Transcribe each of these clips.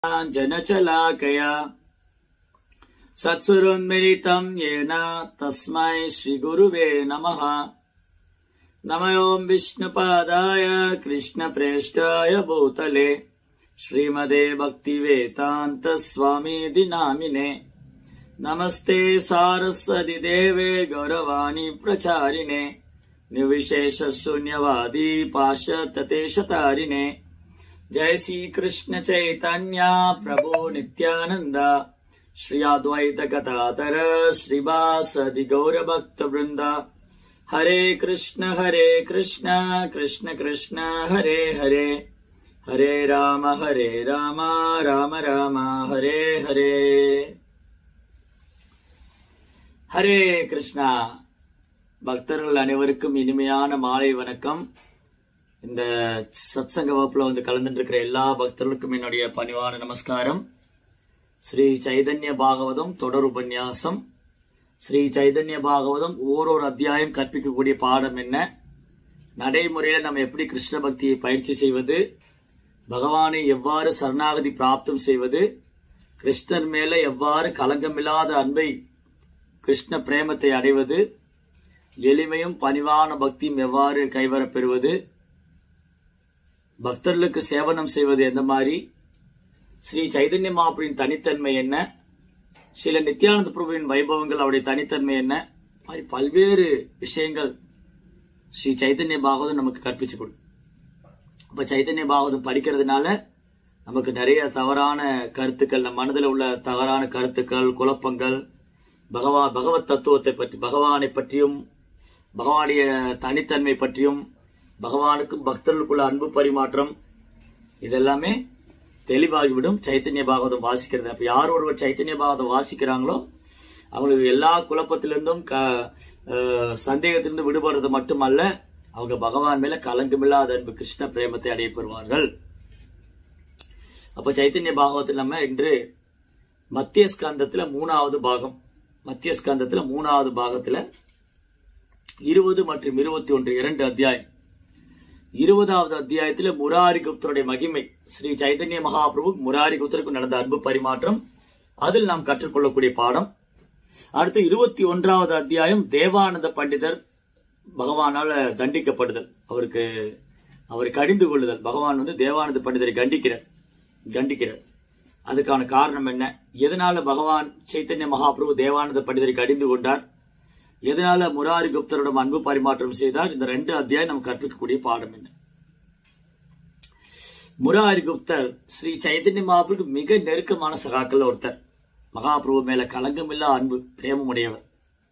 जनचलाकया सत्सुरोन्मिलितं येन तस्मै श्रीगुरुवे नमः नमयों विष्णुपादाय कृष्णप्रेष्ठाय भूतले श्रीमदे भक्तिवेदान्तस्वामीति नामिने नमस्ते सारस्वति देवे गौरवाणी प्रचारिणे निर्विशेषशून्यवादी पाश्चात्यतेशतारिणे जय श्री कृष्ण चैतन्य प्रभु नित्यानंद श्री अद्वैत गदाधर श्रीवासदि गौरभक्त वृंद हरे कृष्ण हरे कृष्ण कृष्ण कृष्ण हरे हरे हरे राम हरे राम राम राम हरे हरे ஹரே கிருஷ்ணா பக்தர்கள் அனைவருக்கும் இனிமையான மாலை வணக்கம் இந்த சத்சங்க வகுப்புல வந்து கலந்துட்டு இருக்கிற எல்லா பக்தர்களுக்கும் என்னுடைய பணிவான நமஸ்காரம் ஸ்ரீ சைதன்ய பாகவதம் தொடர் உபன்யாசம் ஸ்ரீ சைதன்ய பாகவதம் ஓரொரு அத்தியாயம் கற்பிக்கக்கூடிய பாடம் என்ன நடைமுறையில நம்ம எப்படி கிருஷ்ண பக்தியை பயிற்சி செய்வது பகவானை எவ்வாறு சரணாகதி பிராப்தம் செய்வது கிருஷ்ணர் மேல எவ்வாறு கலங்கமில்லாத அன்பை கிருஷ்ண பிரேமத்தை அடைவது எளிமையும் பணிவான பக்தியும் எவ்வாறு கைவரப் பெறுவது பக்தர்களுக்கு சேவனம் செய்வது எந்த மாதிரி ஸ்ரீ சைதன்ய மாபுரின் தனித்தன்மை என்ன சில நித்யானந்த பிரபுவின் வைபவங்கள் அவருடைய தனித்தன்மை என்ன மாதிரி பல்வேறு விஷயங்கள் ஸ்ரீ சைதன்ய பாகவதம் நமக்கு கற்பிச்சு கொடு இப்ப சைதன்ய பாகவதம் படிக்கிறதுனால நமக்கு நிறைய தவறான கருத்துக்கள் நம் மனதில் உள்ள தவறான கருத்துக்கள் குழப்பங்கள் பகவா பகவத் தத்துவத்தை பற்றி பகவானை பற்றியும் பகவானுடைய தனித்தன்மை பற்றியும் பகவானுக்கும் பக்தர்களுக்குள்ள அன்பு பரிமாற்றம் இதெல்லாமே தெளிவாகிவிடும் சைத்தன்ய பாகவதம் வாசிக்கிறது அப்ப யார் ஒருவர் சைத்தன்ய பாகவதம் வாசிக்கிறாங்களோ அவங்களுக்கு எல்லா குழப்பத்திலிருந்தும் க அஹ், சந்தேகத்திலிருந்து விடுபடுறது மட்டுமல்ல அவங்க பகவான் மேல கலங்கமில்லாத அன்பு கிருஷ்ண பிரேமத்தை அடைய பெறுவார்கள் அப்ப சைத்தன்ய பாகவத்தில் நம்ம இன்று மத்திய ஸ்கந்தத்துல மூணாவது பாகம் மத்திய ஸ்கந்தத்துல மூணாவது பாகத்துல இருபது மற்றும் இருபத்தி ஒன்று இரண்டு அத்தியாயம் இருபதாவது அத்தியாயத்துல முராரி குப்தருடைய மகிமை ஸ்ரீ சைதன்ய மகாபிரபு முராரி குப்தருக்கு நடந்த அன்பு பரிமாற்றம் அதில் நாம் கற்றுக்கொள்ளக்கூடிய பாடம் அடுத்து இருபத்தி ஒன்றாவது அத்தியாயம் தேவானந்த பண்டிதர் பகவானால தண்டிக்கப்படுதல் அவருக்கு அவரை கடிந்து கொள்ளுதல் பகவான் வந்து தேவானந்த பண்டிதரை கண்டிக்கிறார் கண்டிக்கிறார் அதுக்கான காரணம் என்ன எதனால பகவான் சைத்தன்ய மகாபிரபு தேவானந்த பண்டிதரை கடிந்து கொண்டார் எதனால முராரி குப்தரிடம் அன்பு பரிமாற்றம் செய்தார் இந்த ரெண்டு அத்தியாயம் நம்ம கற்பிக்கக்கூடிய பாடம் என்ன முராரி குப்தர் ஸ்ரீ சைதன்ய மகாபிரபுக்கு மிக நெருக்கமான சகாக்கள் ஒருத்தர் மகாபிரபு மேல கலங்கமில்லா அன்பு பிரேமம் உடையவர்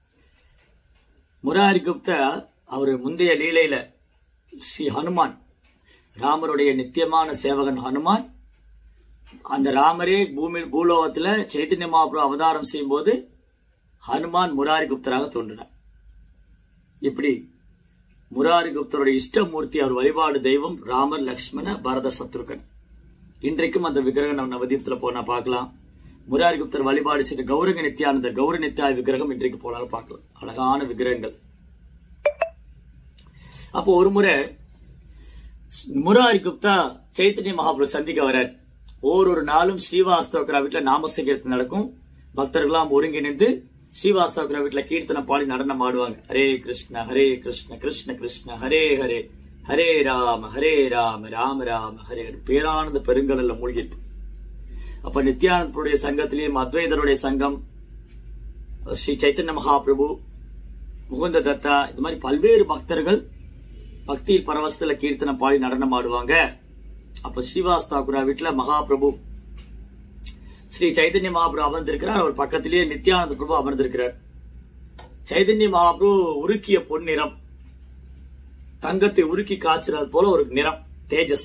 முராரி குப்தர் அவர் முந்தைய லீலையில ஸ்ரீ ஹனுமான் ராமருடைய நித்தியமான சேவகன் ஹனுமான் அந்த ராமரே பூமி பூலோகத்துல சைத்தன்ய மகாபிரபு அவதாரம் செய்யும் போது ஹனுமான் முராரி குப்தராக தோன்றினார் இப்படி முராரி குப்தருடைய இஷ்டமூர்த்தி அவர் வழிபாடு தெய்வம் ராமர் லக்ஷ்மண பரத சத்ருகன் இன்றைக்கும் அந்த விக்கிரகம் நம்ம நவதீபத்துல போனா பார்க்கலாம் முராரி குப்தர் வழிபாடு செய்த கௌரங்க நித்யானந்த கௌர நித்யாய விக்கிரகம் இன்றைக்கு போனாலும் பார்க்கலாம் அழகான விக்கிரகங்கள் அப்போ ஒரு முறை முராரி குப்தா சைத்தன்ய மகாபுரு சந்திக்க வரார் ஓரொரு நாளும் ஸ்ரீவாஸ்தவக்கரா வீட்டுல நாம சங்கீர்த்தம் நடக்கும் பக்தர்களாம் ஒருங்கிணைந்து ஸ்ரீவாஸ்தவக்கரா வீட்டுல கீர்த்தனம் பாடி நடனம் ஆடுவாங்க ஹரே கிருஷ்ண ஹரே கிருஷ்ண கிருஷ்ண கிருஷ்ண ஹரே ஹரே ஹரே ராம ஹரே ராம ராம ராம ஹரே ஹரே பேரானந்த பெருங்கடல்ல மூழ்கிட்டு அப்ப நித்யானந்தருடைய சங்கத்திலேயும் அத்வைதருடைய சங்கம் ஸ்ரீ சைத்தன்ய மகாபிரபு முகுந்த தத்தா இது மாதிரி பல்வேறு பக்தர்கள் பக்தியில் பரவசத்துல கீர்த்தனம் பாடி நடனம் ஆடுவாங்க அப்ப ஸ்ரீவாஸ் தாக்குரா வீட்டுல மகாபிரபு ஸ்ரீ சைதன்ய மகாபிரபு அமர்ந்திருக்கிறார் அவர் பக்கத்திலேயே நித்யானந்த பிரபு அமர்ந்திருக்கிறார் சைதன்ய மகாபிரபு உருக்கிய பொன்னிறம் தங்கத்தை உருக்கி காய்ச்சிறது போல ஒரு நிறம் தேஜஸ்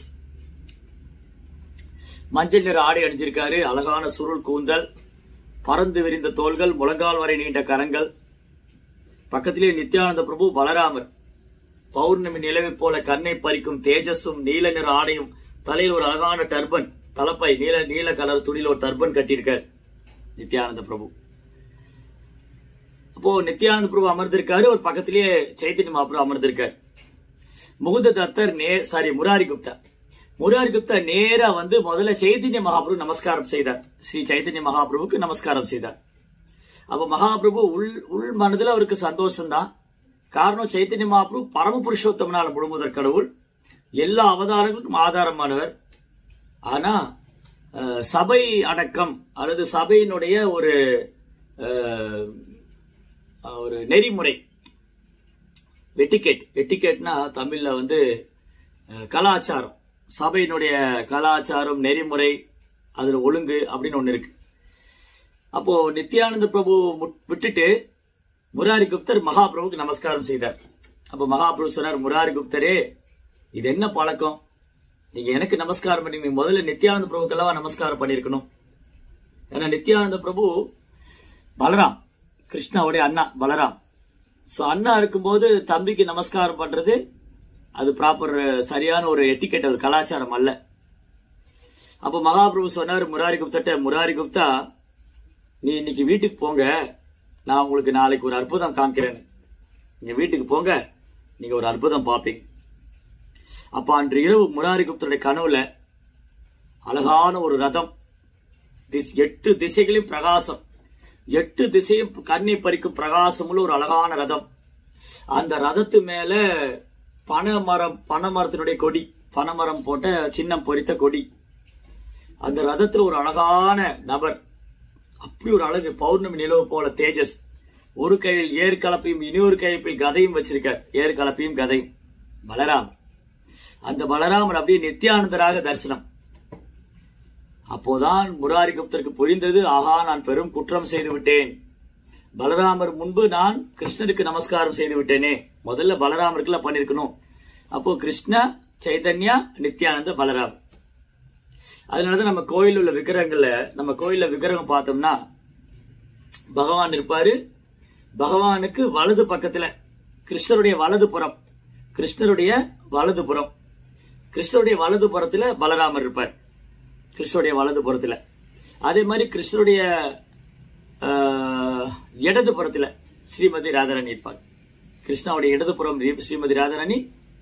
மஞ்சள் நிற ஆடை அணிஞ்சிருக்காரு அழகான சுருள் கூந்தல் பறந்து விரிந்த தோள்கள் முழங்கால் வரை நீண்ட கரங்கள் பக்கத்திலே நித்யானந்த பிரபு பலராமர் பௌர்ணமி நிலவை போல கண்ணை பறிக்கும் தேஜஸும் நீல நிற ஆடையும் தலையில் ஒரு அழகான டர்பன் தலப்பை நீல நீல கலர் துணியில் ஒரு டர்பன் கட்டியிருக்கார் நித்யானந்த பிரபு அப்போ நித்யானந்த பிரபு அமர்ந்திருக்காரு ஒரு பக்கத்திலேயே சைத்தன்ய மகாபிரபு அமர்ந்திருக்கார் முகுந்த தத்தர் நே சாரி முராரி குப்தா முராரி குப்தா நேரா வந்து முதல்ல சைதன்ய மகாபிரபு நமஸ்காரம் செய்தார் ஸ்ரீ சைதன்ய மகாபிரபுக்கு நமஸ்காரம் செய்தார் அப்ப மகாபிரபு உள் உள் மனதுல அவருக்கு சந்தோஷம்தான் காரணம் சைத்தன்ய மகாபிரபு பரம புருஷோத்தமனால முழுமுதற் கடவுள் எல்லா அவதாரங்களுக்கும் ஆதாரமானவர் ஆனா அஹ், சபை அடக்கம் அல்லது சபையினுடைய ஒரு அஹ், ஒரு நெறிமுறை வெட்டிகேட் வெட்டிகேட்னா தமிழ்ல வந்து அஹ், கலாச்சாரம் சபையினுடைய கலாச்சாரம் நெறிமுறை அதுல ஒழுங்கு அப்படின்னு ஒண்ணு இருக்கு அப்போ நித்யானந்த பிரபு முட்- விட்டுட்டு முராரி குப்தர் மகாபிரபுக்கு நமஸ்காரம் செய்தார் அப்ப மகாபிரபு சொன்னார் முராரி குப்தரே இது என்ன பழக்கம் நீங்க எனக்கு நமஸ்காரம் பண்ணி நீங்க முதல்ல நித்யானந்த பிரபுக்கெல்லாம் நமஸ்காரம் பண்ணிருக்கணும் ஏன்னா நித்யானந்த பிரபு பலராம் கிருஷ்ணாவுடைய அண்ணா பலராம் சோ அண்ணா இருக்கும்போது தம்பிக்கு நமஸ்காரம் பண்றது அது ப்ராப்பர் சரியான ஒரு எட்டிக்கெட் அது கலாச்சாரம் அல்ல அப்ப மகாபிரபு சொன்னார் முராரி குப்தட்ட முராரி குப்தா நீ இன்னைக்கு வீட்டுக்கு போங்க நான் உங்களுக்கு நாளைக்கு ஒரு அற்புதம் காமிக்கிறேன் நீங்க வீட்டுக்கு போங்க நீங்க ஒரு அற்புதம் பார்ப்பீங்க அப்ப அன்று இரவு முராரி குப்தருடைய கனவுல அழகான ஒரு ரதம் திஸ்- எட்டு திசைகளையும் பிரகாசம் எட்டு திசையும் கண்ணை பறிக்கும் பிரகாசமுள்ள ஒரு அழகான ரதம் அந்த ரதத்து மேல பனைமரம் பனைமரத்தினுடைய கொடி பனைமரம் போட்ட சின்னம் பொறித்த கொடி அந்த ரதத்துல ஒரு அழகான நபர் அப்படி ஒரு அழகு பௌர்ணமி நிலவு போல தேஜஸ் ஒரு கையில் ஏர் கலப்பையும் இன்னொரு கையில் கதையும் வச்சிருக்கார் ஏர் கலப்பையும் கதையும் பலராம் அந்த பலராமர் அப்படியே நித்யானந்தராக தரிசனம் அப்போதான் முராரி குப்தருக்கு புரிந்தது ஆஹா நான் பெரும் குற்றம் செய்து விட்டேன் பலராமர் முன்பு நான் கிருஷ்ணருக்கு நமஸ்காரம் செய்து விட்டேனே முதல்ல பலராமருக்குல பண்ணிருக்கணும் அப்போ கிருஷ்ண சைதன்யா நித்யானந்த பலராம் அதனாலதான் நம்ம கோயில் உள்ள விக்கிரகங்கள்ல நம்ம கோயில்ல விக்கிரகம் பார்த்தோம்னா பகவான் இருப்பாரு பகவானுக்கு வலது பக்கத்துல கிருஷ்ணருடைய வலது புறம் கிருஷ்ணருடைய வலது புறம் கிருஷ்ணருடைய வலது புறத்துல பலராமர் இருப்பார் கிருஷ்ணருடைய வலது புறத்துல அதே மாதிரி கிருஷ்ணருடைய ஆஹ், இடது புறத்துல ஸ்ரீமதி ராதாராணி இருப்பார் கிருஷ்ணாவுடைய இடது புறம் ஸ்ரீமதி ராதாராணி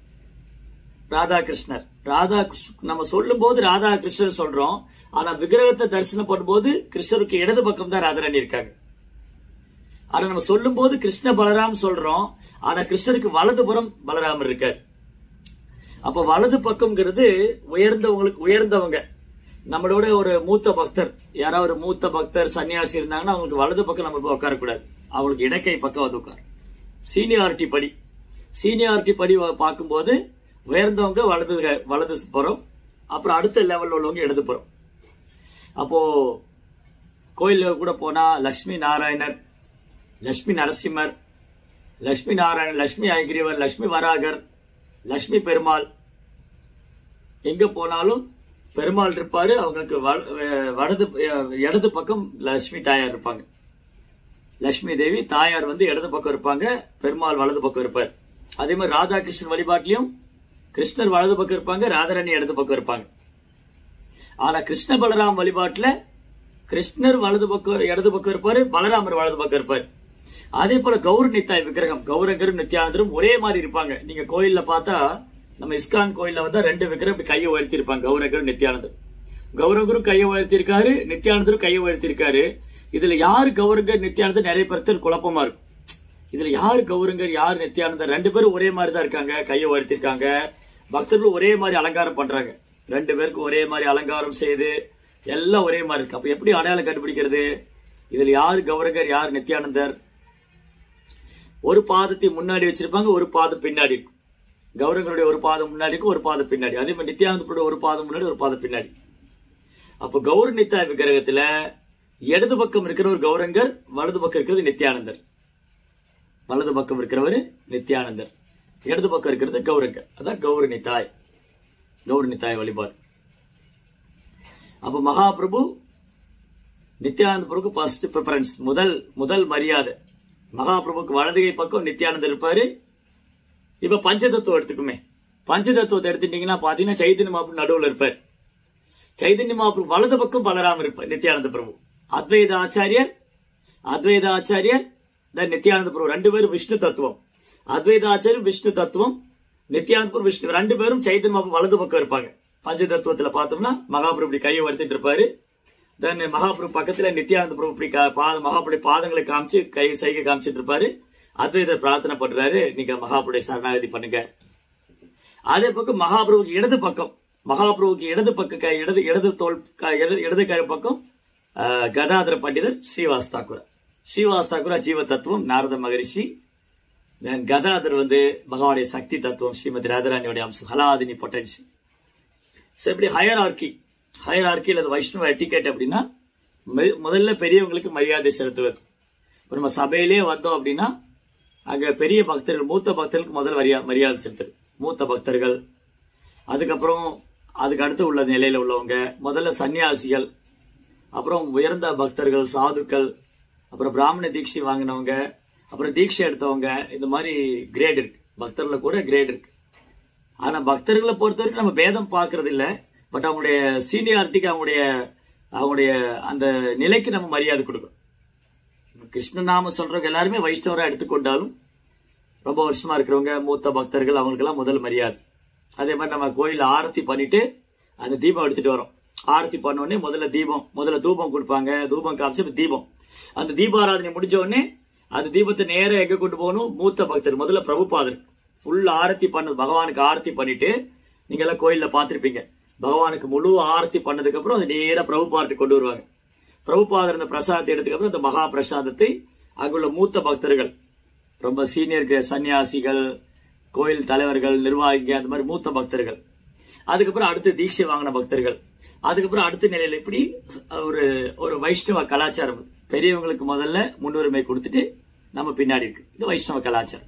ராதா கிருஷ்ணர் ராதா கிருஷ்ண- நம்ம சொல்லும் போது ராதா கிருஷ்ணர் சொல்றோம் ஆனா விக்கிரகத்தை தரிசனம் பண்ணும்போது கிருஷ்ணருக்கு இடது பக்கம் தான் ராதாராணி இருக்காங்க ஆனா நம்ம சொல்லும் போது கிருஷ்ண பலராம் சொல்றோம் ஆனா கிருஷ்ணருக்கு வலதுபுறம் பலராமர் இருக்கார் அப்ப வலது பக்கம்ங்கிறது உயர்ந்தவங்களுக்கு உயர்ந்தவங்க நம்மளோட ஒரு மூத்த பக்தர் யாராவது ஒரு மூத்த பக்தர் சன்னியாசி இருந்தாங்கன்னா அவங்களுக்கு வலது பக்கம் நம்ம போய் உட்காரக்கூடாது அவங்களுக்கு இடக்கை பக்கம் வந்து உட்கார் சீனியாரிட்டி படி சீனியாரிட்டி படி வ- பார்க்கும்போது உயர்ந்தவங்க வலது க- வலது புறம் அப்புறம் அடுத்த லெவல்ல உள்ளவங்க இடது புறம் அப்போ கோயில்ல கூட போனா லட்சுமி நாராயணர் லட்சுமி நரசிம்மர் லட்சுமி நாராயணன் லட்சுமி ஐகிரிவர் லட்சுமி வராகர் லட்சுமி பெருமாள் எங்க போனாலும் பெருமாள் இருப்பாரு அவங்களுக்கு வ- அஹ் வலது அஹ் இடது பக்கம் லட்சுமி தாயார் இருப்பாங்க லட்சுமி தேவி தாயார் வந்து இடது பக்கம் இருப்பாங்க பெருமாள் வலது பக்கம் இருப்பார் அதே மாதிரி ராதாகிருஷ்ணன் வழிபாட்டிலையும் கிருஷ்ணர் வலது பக்கம் இருப்பாங்க ராதாராணி இடது பக்கம் இருப்பாங்க ஆனா கிருஷ்ண பலராம் வழிபாட்டுல கிருஷ்ணர் வலது பக்கம் இடது பக்கம் இருப்பாரு பலராமர் வலது பக்கம் இருப்பாரு அதே போல கௌர நித்தாய் விக்கிரகம் கௌரங்கரும் நித்யானந்தரும் ஒரே மாதிரி இருப்பாங்க நீங்க கோயில்ல பார்த்தா நம்ம இஸ்கான் கோயில்ல வந்து ரெண்டு விக்கிரம் இப்படி கையை உயர்த்தி இருப்பாங்க கௌரங்கரும் நித்யானந்தர் கௌரங்கரும் கையை உயர்த்தி இருக்காரு நித்யானந்தரும் கையை உயர்த்தி இருக்காரு இதுல யாரு கௌரங்கர் நித்யானந்தர் நிறைய பேருக்கு குழப்பமா இருக்கும் இதுல யாரு கௌரங்கர் யாரு நித்யானந்தர் ரெண்டு பேரும் ஒரே மாதிரி தான் இருக்காங்க கையை உயர்த்தி இருக்காங்க பக்தர்கள் ஒரே மாதிரி அலங்காரம் பண்றாங்க ரெண்டு பேருக்கும் ஒரே மாதிரி அலங்காரம் செய்து எல்லாம் ஒரே மாதிரி இருக்கு அப்ப எப்படி அடையாளம் கண்டுபிடிக்கிறது இதுல யாரு கௌரங்கர் யார் நித்யானந்தர் ஒரு பாதத்தை முன்னாடி வச்சிருப்பாங்க ஒரு பாதம் பின்னாடி இருக்கும் கௌரங்கருடைய ஒரு பாதம் முன்னாடி இருக்கும் ஒரு பாதம் பின்னாடி அதே மாதிரி நித்யானந்தருடைய ஒரு பாதம் முன்னாடி ஒரு பாதம் பின்னாடி அப்ப கௌர நித்தாய் விக்கிரகத்துல இடது பக்கம் இருக்கிற ஒரு கௌரங்கர் வலது பக்கம் இருக்கிறது நித்யானந்தர் வலது பக்கம் இருக்கிறவர் நித்யானந்தர் இடது பக்கம் இருக்கிறது கௌரங்கர் அதான் கௌர நித்தாய் கௌர நித்தாய் வழிபாடு அப்ப மகாபிரபு நித்யானந்த பிரபுக்கு ஃபர்ஸ்ட் ப்ரிஃபரன்ஸ் முதல் முதல் மரியாதை மகாபிரபுக்கு வலதுகை பக்கம் நித்யானந்தர் இருப்பாரு இப்ப பஞ்சதத்துவம் எடுத்துக்குமே பஞ்சதத்துவத்தை எடுத்துட்டீங்கன்னா பாத்தீங்கன்னா சைதன்ய மாபு நடுவுல இருப்பார் சைதன்ய மாபு வலது பக்கம் பலராம இருப்பார் நித்யானந்த பிரபு அத்வைத ஆச்சாரியர் அத்வைத ஆச்சாரியர் தென் நித்யானந்த பிரபு ரெண்டு பேரும் விஷ்ணு தத்துவம் அத்வைத ஆச்சாரியர் விஷ்ணு தத்துவம் நித்யானந்த பிரபு விஷ்ணு ரெண்டு பேரும் சைதன்ய மாபு வலது பக்கம் இருப்பாங்க பஞ்ச தத்துவத்துல பார்த்தோம்னா மகாபிரபு இப்படி கையை வடுத்துட்டு இருப்பாரு தென் மகாபிரபு பக்கத்துல நித்யானந்த பிரபு இப்படி கா- பாத மகாபுடைய பாதங்களை காமிச்சு கை சைகை காமிச்சிட்டு இருப்பாரு அத்வைத பிரார்த்தனை பண்றாரு நீங்க மகாபுடைய சரணாகதி பண்ணுங்க அதே பக்கம் மகாபிரபுக்கு இடது பக்கம் மகாபிரபுக்கு இடது பக்க கை இடது இடது தோல் க- இடது இடது கை பக்கம் ஆஹ், கதாதர பண்டிதர் ஸ்ரீவாஸ் தாக்கூர் ஸ்ரீவாஸ் தாக்கூர் ஜீவ தத்துவம் நாரத மகரிஷி Then கதாதர் வந்து பகவானுடைய சக்தி தத்துவம் ஸ்ரீமதி ராஜராணியோடைய அம்சம் ஹலாதினி பொட்டன்சி ஸோ இப்படி ஹையர் ஆர்கி ஹையர் ஆர்கியில் அது வைஷ்ணவ எட்டிகேட் அப்படின்னா மு- முதல்ல பெரியவங்களுக்கு மரியாதை செலுத்துவது இப்போ நம்ம சபையிலே வந்தோம் அப்படின்னா அங்க பெரிய பக்தர்கள் மூத்த பக்தர்களுக்கு முதல் மரியா- மரியாதை செலுத்துறது மூத்த பக்தர்கள் அதுக்கப்புறம் அதுக்கு அடுத்து உள்ள நிலையில உள்ளவங்க முதல்ல சன்னியாசிகள் அப்புறம் உயர்ந்த பக்தர்கள் சாதுக்கள் அப்புறம் பிராமண தீட்சை வாங்கினவங்க அப்புறம் தீட்சை எடுத்தவங்க இந்த மாதிரி கிரேட் இருக்கு பக்தர்ல கூட கிரேட் இருக்கு ஆனா பக்தர்களை பொறுத்த வரைக்கும் நம்ம பேதம் பார்க்கறது இல்ல பட் அவங்களுடைய சீனியாரிட்டிக்கு அவங்களுடைய அவங்களுடைய அந்த நிலைக்கு நம்ம மரியாதை கொடுக்கணும் கிருஷ்ணநாம சொல்றவங்க எல்லாருமே வைஷ்ணவரா எடுத்துக்கொண்டாலும் ரொம்ப வருஷமா இருக்கிறவங்க மூத்த பக்தர்கள் அவங்களுக்கெல்லாம் முதல் மரியாதை அதே மாதிரி நம்ம கோயில ஆரத்தி பண்ணிட்டு அந்த தீபம் எடுத்துட்டு வரோம் ஆரத்தி பண்ண உடனே முதல்ல தீபம் முதல்ல தூபம் கொடுப்பாங்க தூபம் காமிச்சு அப்புறம் தீபம் அந்த தீபாராதனை முடிஞ்ச உடனே அந்த தீபத்தை நேரா எங்க கொண்டு போகணும் மூத்த பக்தர் முதல்ல பிரபுபாதர் ஃபுல் ஆரத்தி பண்ணது பகவானுக்கு ஆரத்தி பண்ணிட்டு நீங்க எல்லாம் கோயில்ல பார்த்திருப்பீங்க பகவானுக்கு முழு ஆரத்தி பண்ணதுக்கு அப்புறம் அது நேரா பிரபுபாதத்தை கொண்டு வருவாங்க பிரபுபாதர் அந்த பிரசாதத்தை எடுத்துக்கு அப்புறம் இந்த மகா பிரசாதத்தை அங்குள்ள மூத்த பக்தர்கள் ரொம்ப சீனியர் சன்னியாசிகள் கோயில் தலைவர்கள் நிர்வாகிகள் அந்த மாதிரி மூத்த பக்தர்கள் அதுக்கப்புறம் அடுத்து தீட்சை வாங்கின பக்தர்கள் அதுக்கப்புறம் அடுத்த நிலையில இப்படி ஒரு ஒரு வைஷ்ணவ கலாச்சாரம் பெரியவங்களுக்கு முதல்ல முன்னுரிமை கொடுத்துட்டு நம்ம பின்னாடி இருக்கு இது வைஷ்ணவ கலாச்சாரம்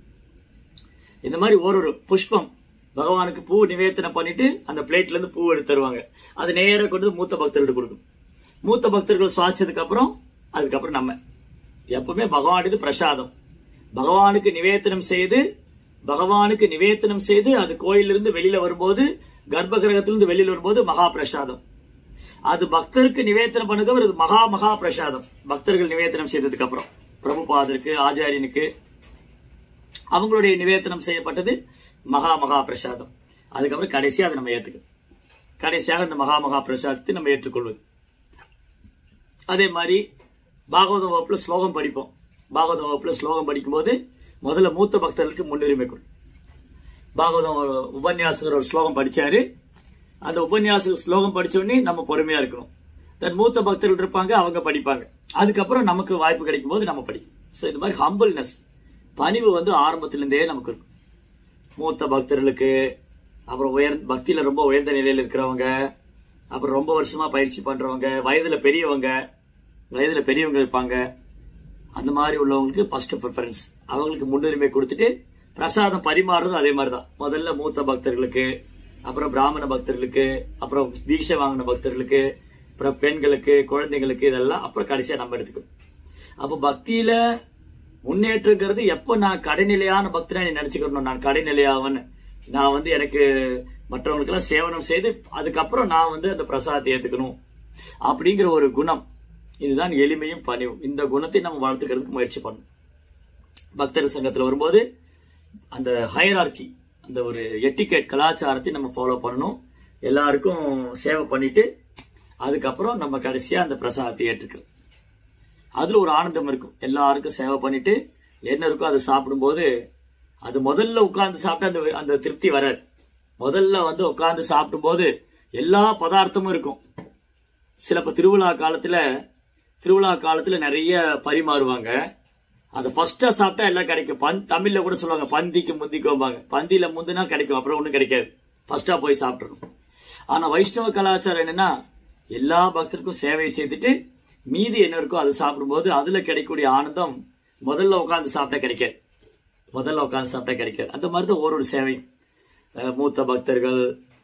இந்த மாதிரி ஒரு ஒரு புஷ்பம் பகவானுக்கு பூ நிவேதனம் பண்ணிட்டு அந்த பிளேட்ல இருந்து பூ எடுத்து தருவாங்க அது நேரா கொண்டு வந்து மூத்த பக்தர்களுக்கு கொடுக்கும் மூத்த பக்தர்கள் சுவாச்சதுக்கு அப்புறம் அதுக்கப்புறம் நம்ம எப்பவுமே பகவானுக்கு பிரசாதம் பகவானுக்கு நிவேதனம் செய்து பகவானுக்கு நிவேதனம் செய்து அது கோயிலிருந்து வெளியில வரும்போது கர்ப்ப கிரகத்திலிருந்து வெளியில வரும்போது மகா பிரசாதம் அது பக்தருக்கு நிவேதனம் பண்ணதுக்கு அப்புறம் இது மகா மகா பிரசாதம் பக்தர்கள் நிவேதனம் செய்ததுக்கு அப்புறம் பிரபுபாதருக்கு ஆச்சாரியனுக்கு அவங்களுடைய நிவேதனம் செய்யப்பட்டது மகா மகா பிரசாதம் அதுக்கப்புறம் கடைசியா அதை நம்ம ஏத்துக்கணும் கடைசியாக இந்த மகா மகா பிரசாதத்தை நம்ம ஏற்றுக்கொள்வது அதே மாதிரி பாகவத வகுப்புல ஸ்லோகம் படிப்போம் பாகவத வகுப்புல ஸ்லோகம் படிக்கும்போது முதல்ல மூத்த பக்தர்களுக்கு முன்னுரிமை கொடு பாகவதம் ஒரு உபன்யாசகர் ஒரு ஸ்லோகம் படிச்சாரு அந்த உபன்யாசகர் ஸ்லோகம் படிச்ச உடனே நம்ம பொறுமையா இருக்கணும் தென் மூத்த பக்தர்கள் இருப்பாங்க அவங்க படிப்பாங்க அதுக்கப்புறம் நமக்கு வாய்ப்பு கிடைக்கும் போது நம்ம படிக்கும் ஸோ இந்த மாதிரி ஹம்பிள்னஸ் பணிவு வந்து ஆரம்பத்திலிருந்தே நமக்கு இருக்கும் மூத்த பக்தர்களுக்கு அப்புறம் உயர் பக்தியில ரொம்ப உயர்ந்த நிலையில இருக்கிறவங்க அப்புறம் ரொம்ப வருஷமா பயிற்சி பண்றவங்க வயதுல பெரியவங்க வயதுல பெரியவங்க இருப்பாங்க அந்த மாதிரி உள்ளவங்களுக்கு ஃபர்ஸ்ட் ப்ரிஃபரன்ஸ் அவங்களுக்கு முன்னுரிமை கொடுத்துட்டு பிரசாதம் பரிமாறுறதும் அதே மாதிரி தான் முதல்ல மூத்த பக்தர்களுக்கு அப்புறம் பிராமண பக்தர்களுக்கு அப்புறம் தீட்சை வாங்கின பக்தர்களுக்கு அப்புறம் பெண்களுக்கு குழந்தைங்களுக்கு இதெல்லாம் அப்புறம் கடைசியா நம்ம எடுத்துக்கணும் அப்போ பக்தியில முன்னேற்றங்கிறது எப்ப நான் கடைநிலையான பக்தனை நீ நினைச்சுக்கணும் நான் கடைநிலையாவன் நான் வந்து எனக்கு மற்றவங்களுக்கு எல்லாம் சேவனம் செய்து அதுக்கப்புறம் நான் வந்து அந்த பிரசாதத்தை ஏத்துக்கணும் அப்படிங்கிற ஒரு குணம் இதுதான் எளிமையும் பணிவும் இந்த குணத்தை நம்ம வளர்த்துக்கிறதுக்கு முயற்சி பண்ணணும் பக்தர் சங்கத்துல வரும்போது அந்த ஹையரார்கி அந்த ஒரு எட்டிகேட் கலாச்சாரத்தை நம்ம ஃபாலோ பண்ணணும் எல்லாருக்கும் சேவை பண்ணிட்டு அதுக்கப்புறம் நம்ம கடைசியா அந்த பிரசாதத்தை ஏற்றுக்கிறோம் அதுல ஒரு ஆனந்தம் இருக்கும் எல்லாருக்கும் சேவை பண்ணிட்டு என்ன இருக்கோ அதை சாப்பிடும்போது அது முதல்ல உட்கார்ந்து சாப்பிட்டா அந்த அந்த திருப்தி வராது முதல்ல வந்து உட்கார்ந்து சாப்பிடும்போது எல்லா பதார்த்தமும் இருக்கும் சில இப்ப திருவிழா காலத்துல திருவிழா காலத்துல நிறைய பரிமாறுவாங்க அதை ஃபர்ஸ்டா சாப்பிட்டா எல்லாம் கிடைக்கும் பந் தமிழ்ல கூட சொல்லுவாங்க பந்திக்கு முந்திக்கோம்பாங்க பந்தியில முந்தினா கிடைக்கும் அப்புறம் ஒண்ணும் கிடைக்காது ஃபர்ஸ்டா போய் சாப்பிடணும் ஆனா வைஷ்ணவ கலாச்சாரம் என்னன்னா எல்லா பக்தருக்கும் சேவை செய்துட்டு மீதி என்ன இருக்கோ அதை சாப்பிடும்போது அதுல கிடைக்கக்கூடிய ஆனந்தம் முதல்ல உட்கார்ந்து சாப்பிட்டா கிடைக்காது முதல்ல உட்கார்ந்து சாப்பிட்டா கிடைக்காது அந்த மாதிரி தான் ஒரு ஒரு சேவை அஹ் மூத்த பக்தர்கள்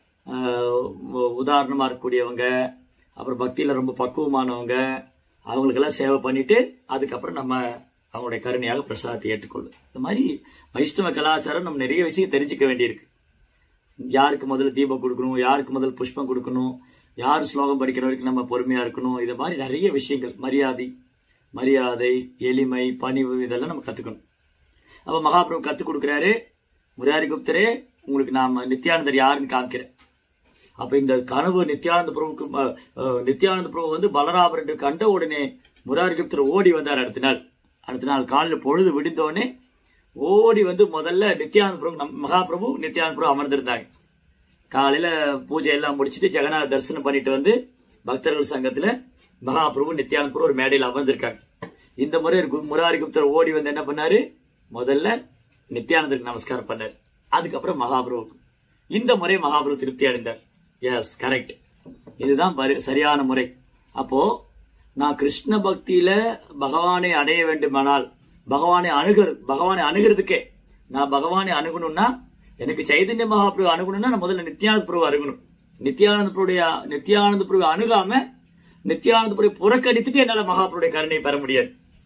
அஹ் உ- உதாரணமா இருக்கக்கூடியவங்க அப்புறம் பக்தியில ரொம்ப பக்குவமானவங்க அவங்களுக்கெல்லாம் சேவை பண்ணிட்டு அதுக்கப்புறம் நம்ம அவங்களுடைய கருணையாக பிரசாதத்தை ஏற்றுக்கொள்ளும் இந்த மாதிரி வைஷ்ணவ கலாச்சாரம் நம்ம நிறைய விஷயம் தெரிஞ்சுக்க வேண்டியிருக்கு யாருக்கு முதல்ல தீபம் கொடுக்கணும் யாருக்கு முதல் புஷ்பம் கொடுக்கணும் யார் ஸ்லோகம் படிக்கிற வரைக்கும் நம்ம பொறுமையா இருக்கணும் இது மாதிரி நிறைய விஷயங்கள் மரியாதை மரியாதை எளிமை பணிவு இதெல்லாம் நம்ம கத்துக்கணும் அப்ப மகாபிரபு கத்துக் கொடுக்கிறாரு முராரி குப்தரே உங்களுக்கு நாம நித்யானந்தர் யாருன்னு காமிக்கிறேன் அப்ப இந்த கனவு நித்யானந்த பிரபுக்கு அஹ், அஹ், நித்யானந்த பிரபு வந்து பலராமர் என்று கண்ட உடனே முராரிகுப்தர் ஓடி வந்தார் அடுத்த நாள் அடுத்த நாள் காலையில் பொழுது விடிந்தோடனே ஓடி வந்து முதல்ல நித்யானந்த பிரபு நம் மகாபிரபு நித்யானந்த பிரபு அமர்ந்திருந்தாங்க காலையில பூஜை எல்லாம் முடிச்சிட்டு ஜெகநாத தரிசனம் பண்ணிட்டு வந்து பக்தர்கள் சங்கத்துல மகாபிரபு நித்யானந்த பிரபு ஒரு மேடையில் அமர்ந்திருக்காங்க இந்த முறை கு- முராரி குப்தர் ஓடி வந்து என்ன பண்ணாரு முதல்ல நித்யானந்தருக்கு நமஸ்காரம் பண்ணாரு அதுக்கப்புறம் மகாபிரபுக்கு இந்த முறை மகாபிரபு திருப்தி அடைந்தார் எஸ் கரெக்ட் இதுதான் பரி- சரியான முறை அப்போ நான் கிருஷ்ண பக்தியில பகவானை அடைய வேண்டுமானால் பகவானை அணுகிற பகவானை அணுகிறதுக்கே நான் பகவானை அணுகணும்னா எனக்கு சைதன்ய மகாபிரபு அணுகணும்னா நான் முதல்ல நித்யானந்த பிரபு அணுகணும் நித்யானந்த பிரபுடைய நித்யானந்த பிரபு அணுகாம நித்யானந்த பிரபு புறக்கணித்துட்டு என்னால மகாபிரபுடைய கருணையை பெற முடியாது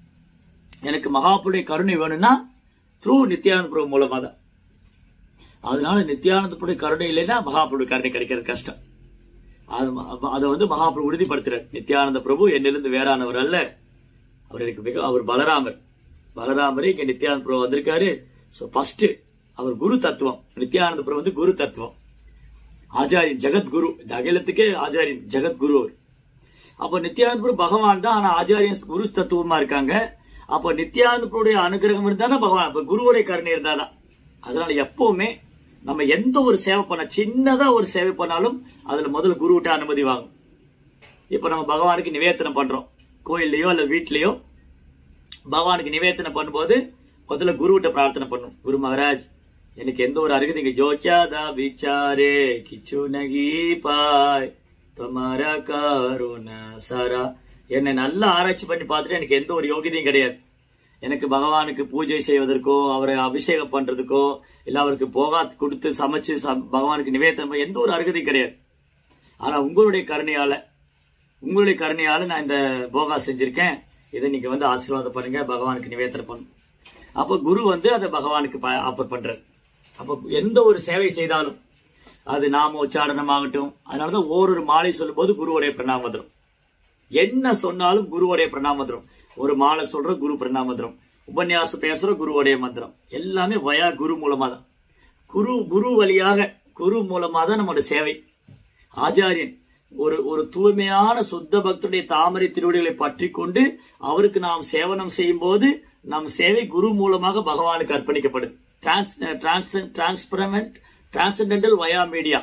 எனக்கு மகாபுருடைய கருணை வேணும்னா த்ரூ நித்யானந்த பிரபு மூலமா தான் அதனால நித்யானந்த பிரபுடைய கருணை இல்லைன்னா மகாபுருடைய கருணை கிடைக்கிறது கஷ்டம் அது ம- அதை வந்து மகாபிரபு உறுதிப்படுத்துறார் நித்யானந்த பிரபு என்னிலிருந்து வேறானவர் அல்ல அவர் எனக்கு மிக அவர் பலராமர் பலராமரே இங்க நித்யானந்த பிரபு வந்திருக்காரு சோ ஃபர்ஸ்ட் அவர் குரு தத்துவம் நித்யானந்த பிரபு வந்து குரு தத்துவம் ஆச்சாரியன் ஜெகத்குரு இந்த அகிலத்துக்கே ஆச்சாரியன் ஜெகத்குரு அவர் அப்போ நித்யானந்த பிரபு பகவான் தான் ஆனா ஆச்சாரியன் குரு தத்துவமா இருக்காங்க அப்போ நித்யானந்த பிரபுடைய அனுகிரகம் இருந்தா தான் பகவான் அப்ப குருவுடைய கருணை இருந்தாதான் அதனால எப்பவுமே நம்ம எந்த ஒரு சேவை பண்ண சின்னதா ஒரு சேவை பண்ணாலும் அதுல முதல்ல குருவிட்ட அனுமதி வாங்கும் இப்ப நம்ம பகவானுக்கு நிவேதனம் பண்றோம் கோயில்லையோ அல்ல வீட்லயோ பகவானுக்கு நிவேதனம் பண்ணும்போது முதல்ல குருவிட்ட பிரார்த்தனை பண்ணும் குரு மகாராஜ் எனக்கு எந்த ஒரு அருகதைங்க ஜோக்கியாதா விச்சாரே கிச்சு நகி பாய் தமாரா கருண சாரா என்னை நல்லா ஆராய்ச்சி பண்ணி பார்த்துட்டு எனக்கு எந்த ஒரு யோகியதையும் கிடையாது எனக்கு பகவானுக்கு பூஜை செய்வதற்கோ அவரை அபிஷேகம் பண்றதுக்கோ இல்ல அவருக்கு போகா கொடுத்து சமைச்சு சம்- பகவானுக்கு நிவேதனம் பண்ண எந்த ஒரு அருகதையும் கிடையாது ஆனா உங்களுடைய கருணையால உங்களுடைய கருணையால நான் இந்த போகா செஞ்சிருக்கேன் இதை நீங்க வந்து ஆசீர்வாதம் பண்ணுங்க பகவானுக்கு நிவேதனம் பண்ணும் அப்ப குரு வந்து அதை பகவானுக்கு ஆஃபர் பண்றாரு அப்ப எந்த ஒரு சேவை செய்தாலும் அது நாம உச்சாரணமாகட்டும் அதனாலதான் ஓரொரு மாலை சொல்லும்போது குருவுடைய பிரணாமந்திரம் என்ன சொன்னாலும் குருவுடைய பிரணாமந்திரம் ஒரு மாலை சொல்ற குரு பிரணாமந்திரம் உபன்யாசம் பேசுற குருவுடைய மந்திரம் எல்லாமே வயா குரு மூலமா தான் குரு குரு வழியாக குரு மூலமா தான் நம்மளுடைய சேவை ஆச்சாரியன் ஒரு ஒரு தூய்மையான சுத்த பக்தருடைய தாமரை திருவடிகளை பற்றி கொண்டு அவருக்கு நாம் சேவனம் செய்யும் போது நம் சேவை குரு மூலமாக பகவானுக்கு அர்ப்பணிக்கப்படுது டிரான்ஸ்பரமெண்ட் டிரான்சென்டென்டல் வயா மீடியா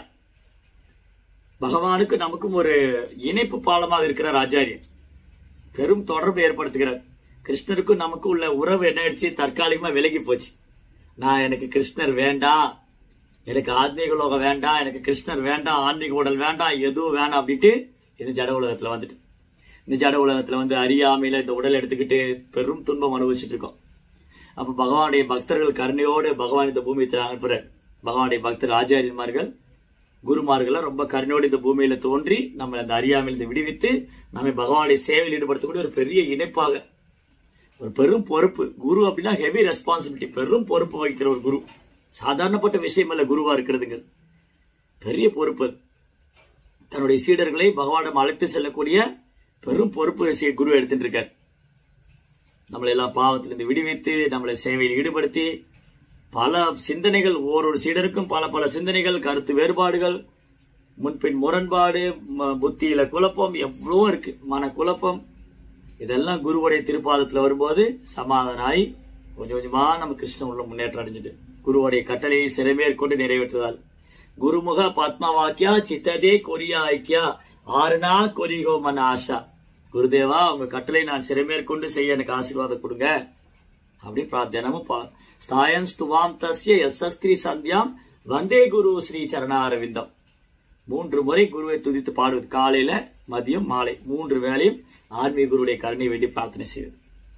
பகவானுக்கு நமக்கும் ஒரு இணைப்பு பாலமாக இருக்கிறார் ஆச்சாரியன் பெரும் தொடர்பு ஏற்படுத்துகிறார் கிருஷ்ணருக்கும் நமக்கும் உள்ள உறவு என்ன ஆயிடுச்சு தற்காலிகமா விலகி போச்சு நான் எனக்கு கிருஷ்ணர் வேண்டாம் எனக்கு ஆத்மீக லோகம் வேண்டாம் எனக்கு கிருஷ்ணர் வேண்டாம் ஆன்மீக உடல் வேண்டாம் எதுவும் வேண்டாம் அப்படின்ட்டு இந்த ஜட உலகத்துல வந்துட்டு இந்த ஜட உலகத்துல வந்து அறியாமையில இந்த உடல் எடுத்துக்கிட்டு பெரும் துன்பம் அனுபவிச்சுட்டு இருக்கோம் அப்ப பகவானுடைய பக்தர்கள் கருணையோடு பகவான் இந்த பூமியத்தில் அனுப்புறார் பகவானுடைய பக்தர் ஆச்சாரியன்மார்கள் குருமார்கள் ரொம்ப கருணையோடு இந்த பூமியில தோன்றி நம்ம அந்த அறியாமையிலிருந்து விடுவித்து நம்மை பகவானுடைய சேவையில் ஈடுபடுத்தக்கூடிய ஒரு பெரிய இணைப்பாக ஒரு பெரும் பொறுப்பு குரு அப்படின்னா ஹெவி ரெஸ்பான்சிபிலிட்டி பெரும் பொறுப்பு வகிக்கிற ஒரு குரு சாதாரணப்பட்ட விஷயம் அல்ல குருவா இருக்கிறதுங்க பெரிய பொறுப்பு அது. தன்னுடைய சீடர்களை பகவானிடம் அழைத்து செல்லக்கூடிய பெரும் பொறுப்பு சி- குரு எடுத்துட்டு இருக்கார் நம்மளை எல்லாம் பாவத்திலிருந்து விடுவித்து நம்மளை சேவையில் ஈடுபடுத்தி பல சிந்தனைகள் ஓரொரு சீடருக்கும் பல பல சிந்தனைகள் கருத்து வேறுபாடுகள் முன்பின் முரண்பாடு ம- புத்தியில குழப்பம் எவ்வளவோ இருக்கு மன குழப்பம் இதெல்லாம் குருவுடைய திருப்பாதத்துல வரும்போது சமாதானம் ஆகி கொஞ்சம் கொஞ்சமா நம்ம கிருஷ்ணன் உள்ள முன்னேற்றம் அடைஞ்சிட்டு குருவுடைய கட்டளையை சிறமேற்கொண்டு நிறைவேற்றுதால் குருமுக பத்ம வாக்கியா சித்ததே கொரியா ஐக்கியா ஆறுனா கொரிகோ மன ஆஷா குருதேவா உங்க கட்டளை நான் சிறமேற்கொண்டு செய்ய எனக்கு ஆசீர்வாதம் கொடுங்க அப்படி பிரா- தினமும் பா சாயன்ஸ் துவாம் தஸ்ய எஸ்எஸ்திரி சந்தியாம் வந்தே குரு ஸ்ரீ சரணாரவிந்தம் மூன்று முறை குருவை துதித்து பாடுவது காலையில மதியம் மாலை மூன்று வேளையும் ஆன்மீக குருவுடைய கருணை வேண்டி பிரார்த்தனை செய்வது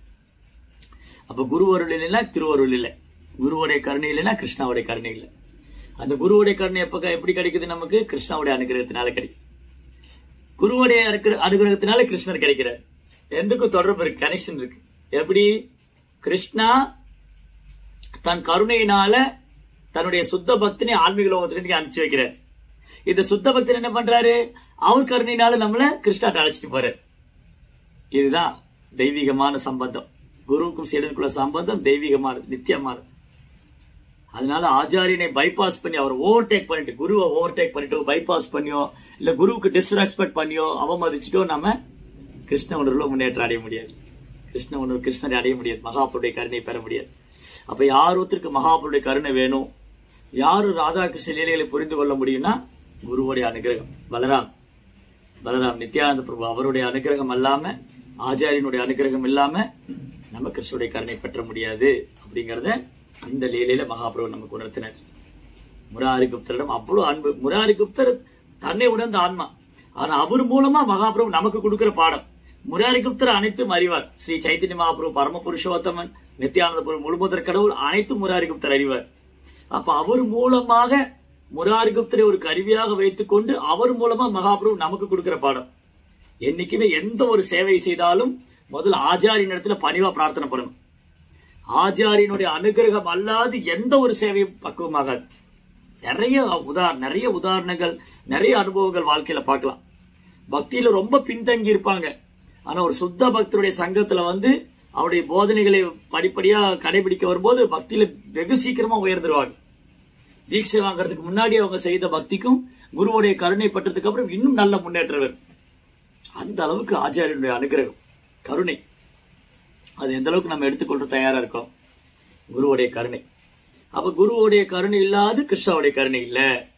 அப்ப குரு அருள் இல்லைன்னா திருவருள் இல்லை குருவுடைய கருணை இல்லைன்னா கிருஷ்ணாவுடைய கருணை இல்லை அந்த குருவுடைய கருணை எப்ப க- எப்படி கிடைக்குது நமக்கு கிருஷ்ணாவுடைய அனுகிரகத்தினால கிடைக்கும் குருவுடைய அனுகிர- அனுகிரகத்தினால கிருஷ்ணர் கிடைக்கிறார் எதுக்கும் தொடர்பு இருக்கு கனெக்ஷன் இருக்கு எப்படி கிருஷ்ணா தன் கருணையினால தன்னுடைய சுத்த பக்தனை ஆன்மீக லோகத்திலிருந்து அனுப்பிச்சு வைக்கிறார் இந்த சுத்த பக்தன் என்ன பண்றாரு அவர் கருணையினால நம்மள கிருஷ்ணாட்ட அழைச்சிட்டு போறாரு இதுதான் தெய்வீகமான சம்பந்தம் குருவுக்கும் சீடனுக்குள்ள சம்பந்தம் தெய்வீகமானது நித்தியமானது அதனால ஆச்சாரியனை பைபாஸ் பண்ணி அவர் ஓவர்டேக் பண்ணிட்டு குருவை ஓவர்டேக் பண்ணிட்டு பைபாஸ் பண்ணியோ இல்ல குருவுக்கு டிஸ்ரெஸ்பெக்ட் பண்ணியோ அவமதிச்சிட்டோ நம்ம கிருஷ்ண உணர்வுல முன்னேற்றம் அடைய முடியாது கிருஷ்ண உணர்வு கிருஷ்ணரை அடைய முடியாது மகாபுருடைய கருணை பெற முடியாது அப்ப யார் ஒருத்தருக்கு மகாபுருடைய கருணை வேணும் யாரு ராதாகிருஷ்ண லீலைகளை புரிந்து கொள்ள முடியும்னா குருவுடைய அனுகிரகம் பலராம் பலராம் நித்யானந்த பிரபு அவருடைய அனுகிரகம் அல்லாம ஆச்சாரியனுடைய அனுகிரகம் இல்லாம நம்ம கிருஷ்ணனுடைய கருணை பெற்ற முடியாது அப்படிங்கறத இந்த லீலையில மகாபிரபு நமக்கு உணர்த்தினர் முராரி குப்தரிடம் அவ்வளவு அன்பு முராரி குப்தர் தன்னை உணர்ந்த ஆன்மா ஆனா அவர் மூலமா மகாபிரபு நமக்கு கொடுக்கிற பாடம் முராரி குப்தர் அனைத்தும் அறிவார் ஸ்ரீ சைத்தன்ய மகாபிரபு பரம புருஷோத்தமன் நித்யானந்த பிரபு முழுமுதற் கடவுள் அனைத்தும் முராரி குப்தர் அறிவார் அப்ப அவர் மூலமாக முராரி குப்தரை ஒரு கருவியாக வைத்துக்கொண்டு அவர் மூலமா மகாபிரபு நமக்கு கொடுக்கிற பாடம் என்னைக்குமே எந்த ஒரு சேவை செய்தாலும் முதல்ல ஆச்சாரியின் இடத்துல பணிவா பிரார்த்தனை பண்ணணும் ஆச்சாரியனுடைய அனுகிரகம் அல்லாது எந்த ஒரு சேவையும் பக்குவமாகாது நிறைய உதா நிறைய உதாரணங்கள் நிறைய அனுபவங்கள் வாழ்க்கையில பார்க்கலாம் பக்தியில ரொம்ப பின்தங்கி இருப்பாங்க ஆனா ஒரு சுத்த பக்தருடைய சங்கத்துல வந்து அவருடைய போதனைகளை படிப்படியா கடைபிடிக்க வரும்போது பக்தியில வெகு சீக்கிரமா உயர்ந்துருவாங்க தீட்சை வாங்குறதுக்கு முன்னாடி அவங்க செய்த பக்திக்கும் குருவுடைய கருணை பெற்றதுக்கு அப்புறம் இன்னும் நல்ல முன்னேற்றம் வரும் அந்த அளவுக்கு ஆச்சாரியனுடைய அனுகிரகம் கருணை அது எந்த அளவுக்கு நம்ம எடுத்துக்கொண்டு தயாரா இருக்கோம் குருவுடைய கருணை அப்ப குருவுடைய கருணை இல்லாது கிருஷ்ணாவுடைய கருணை இல்ல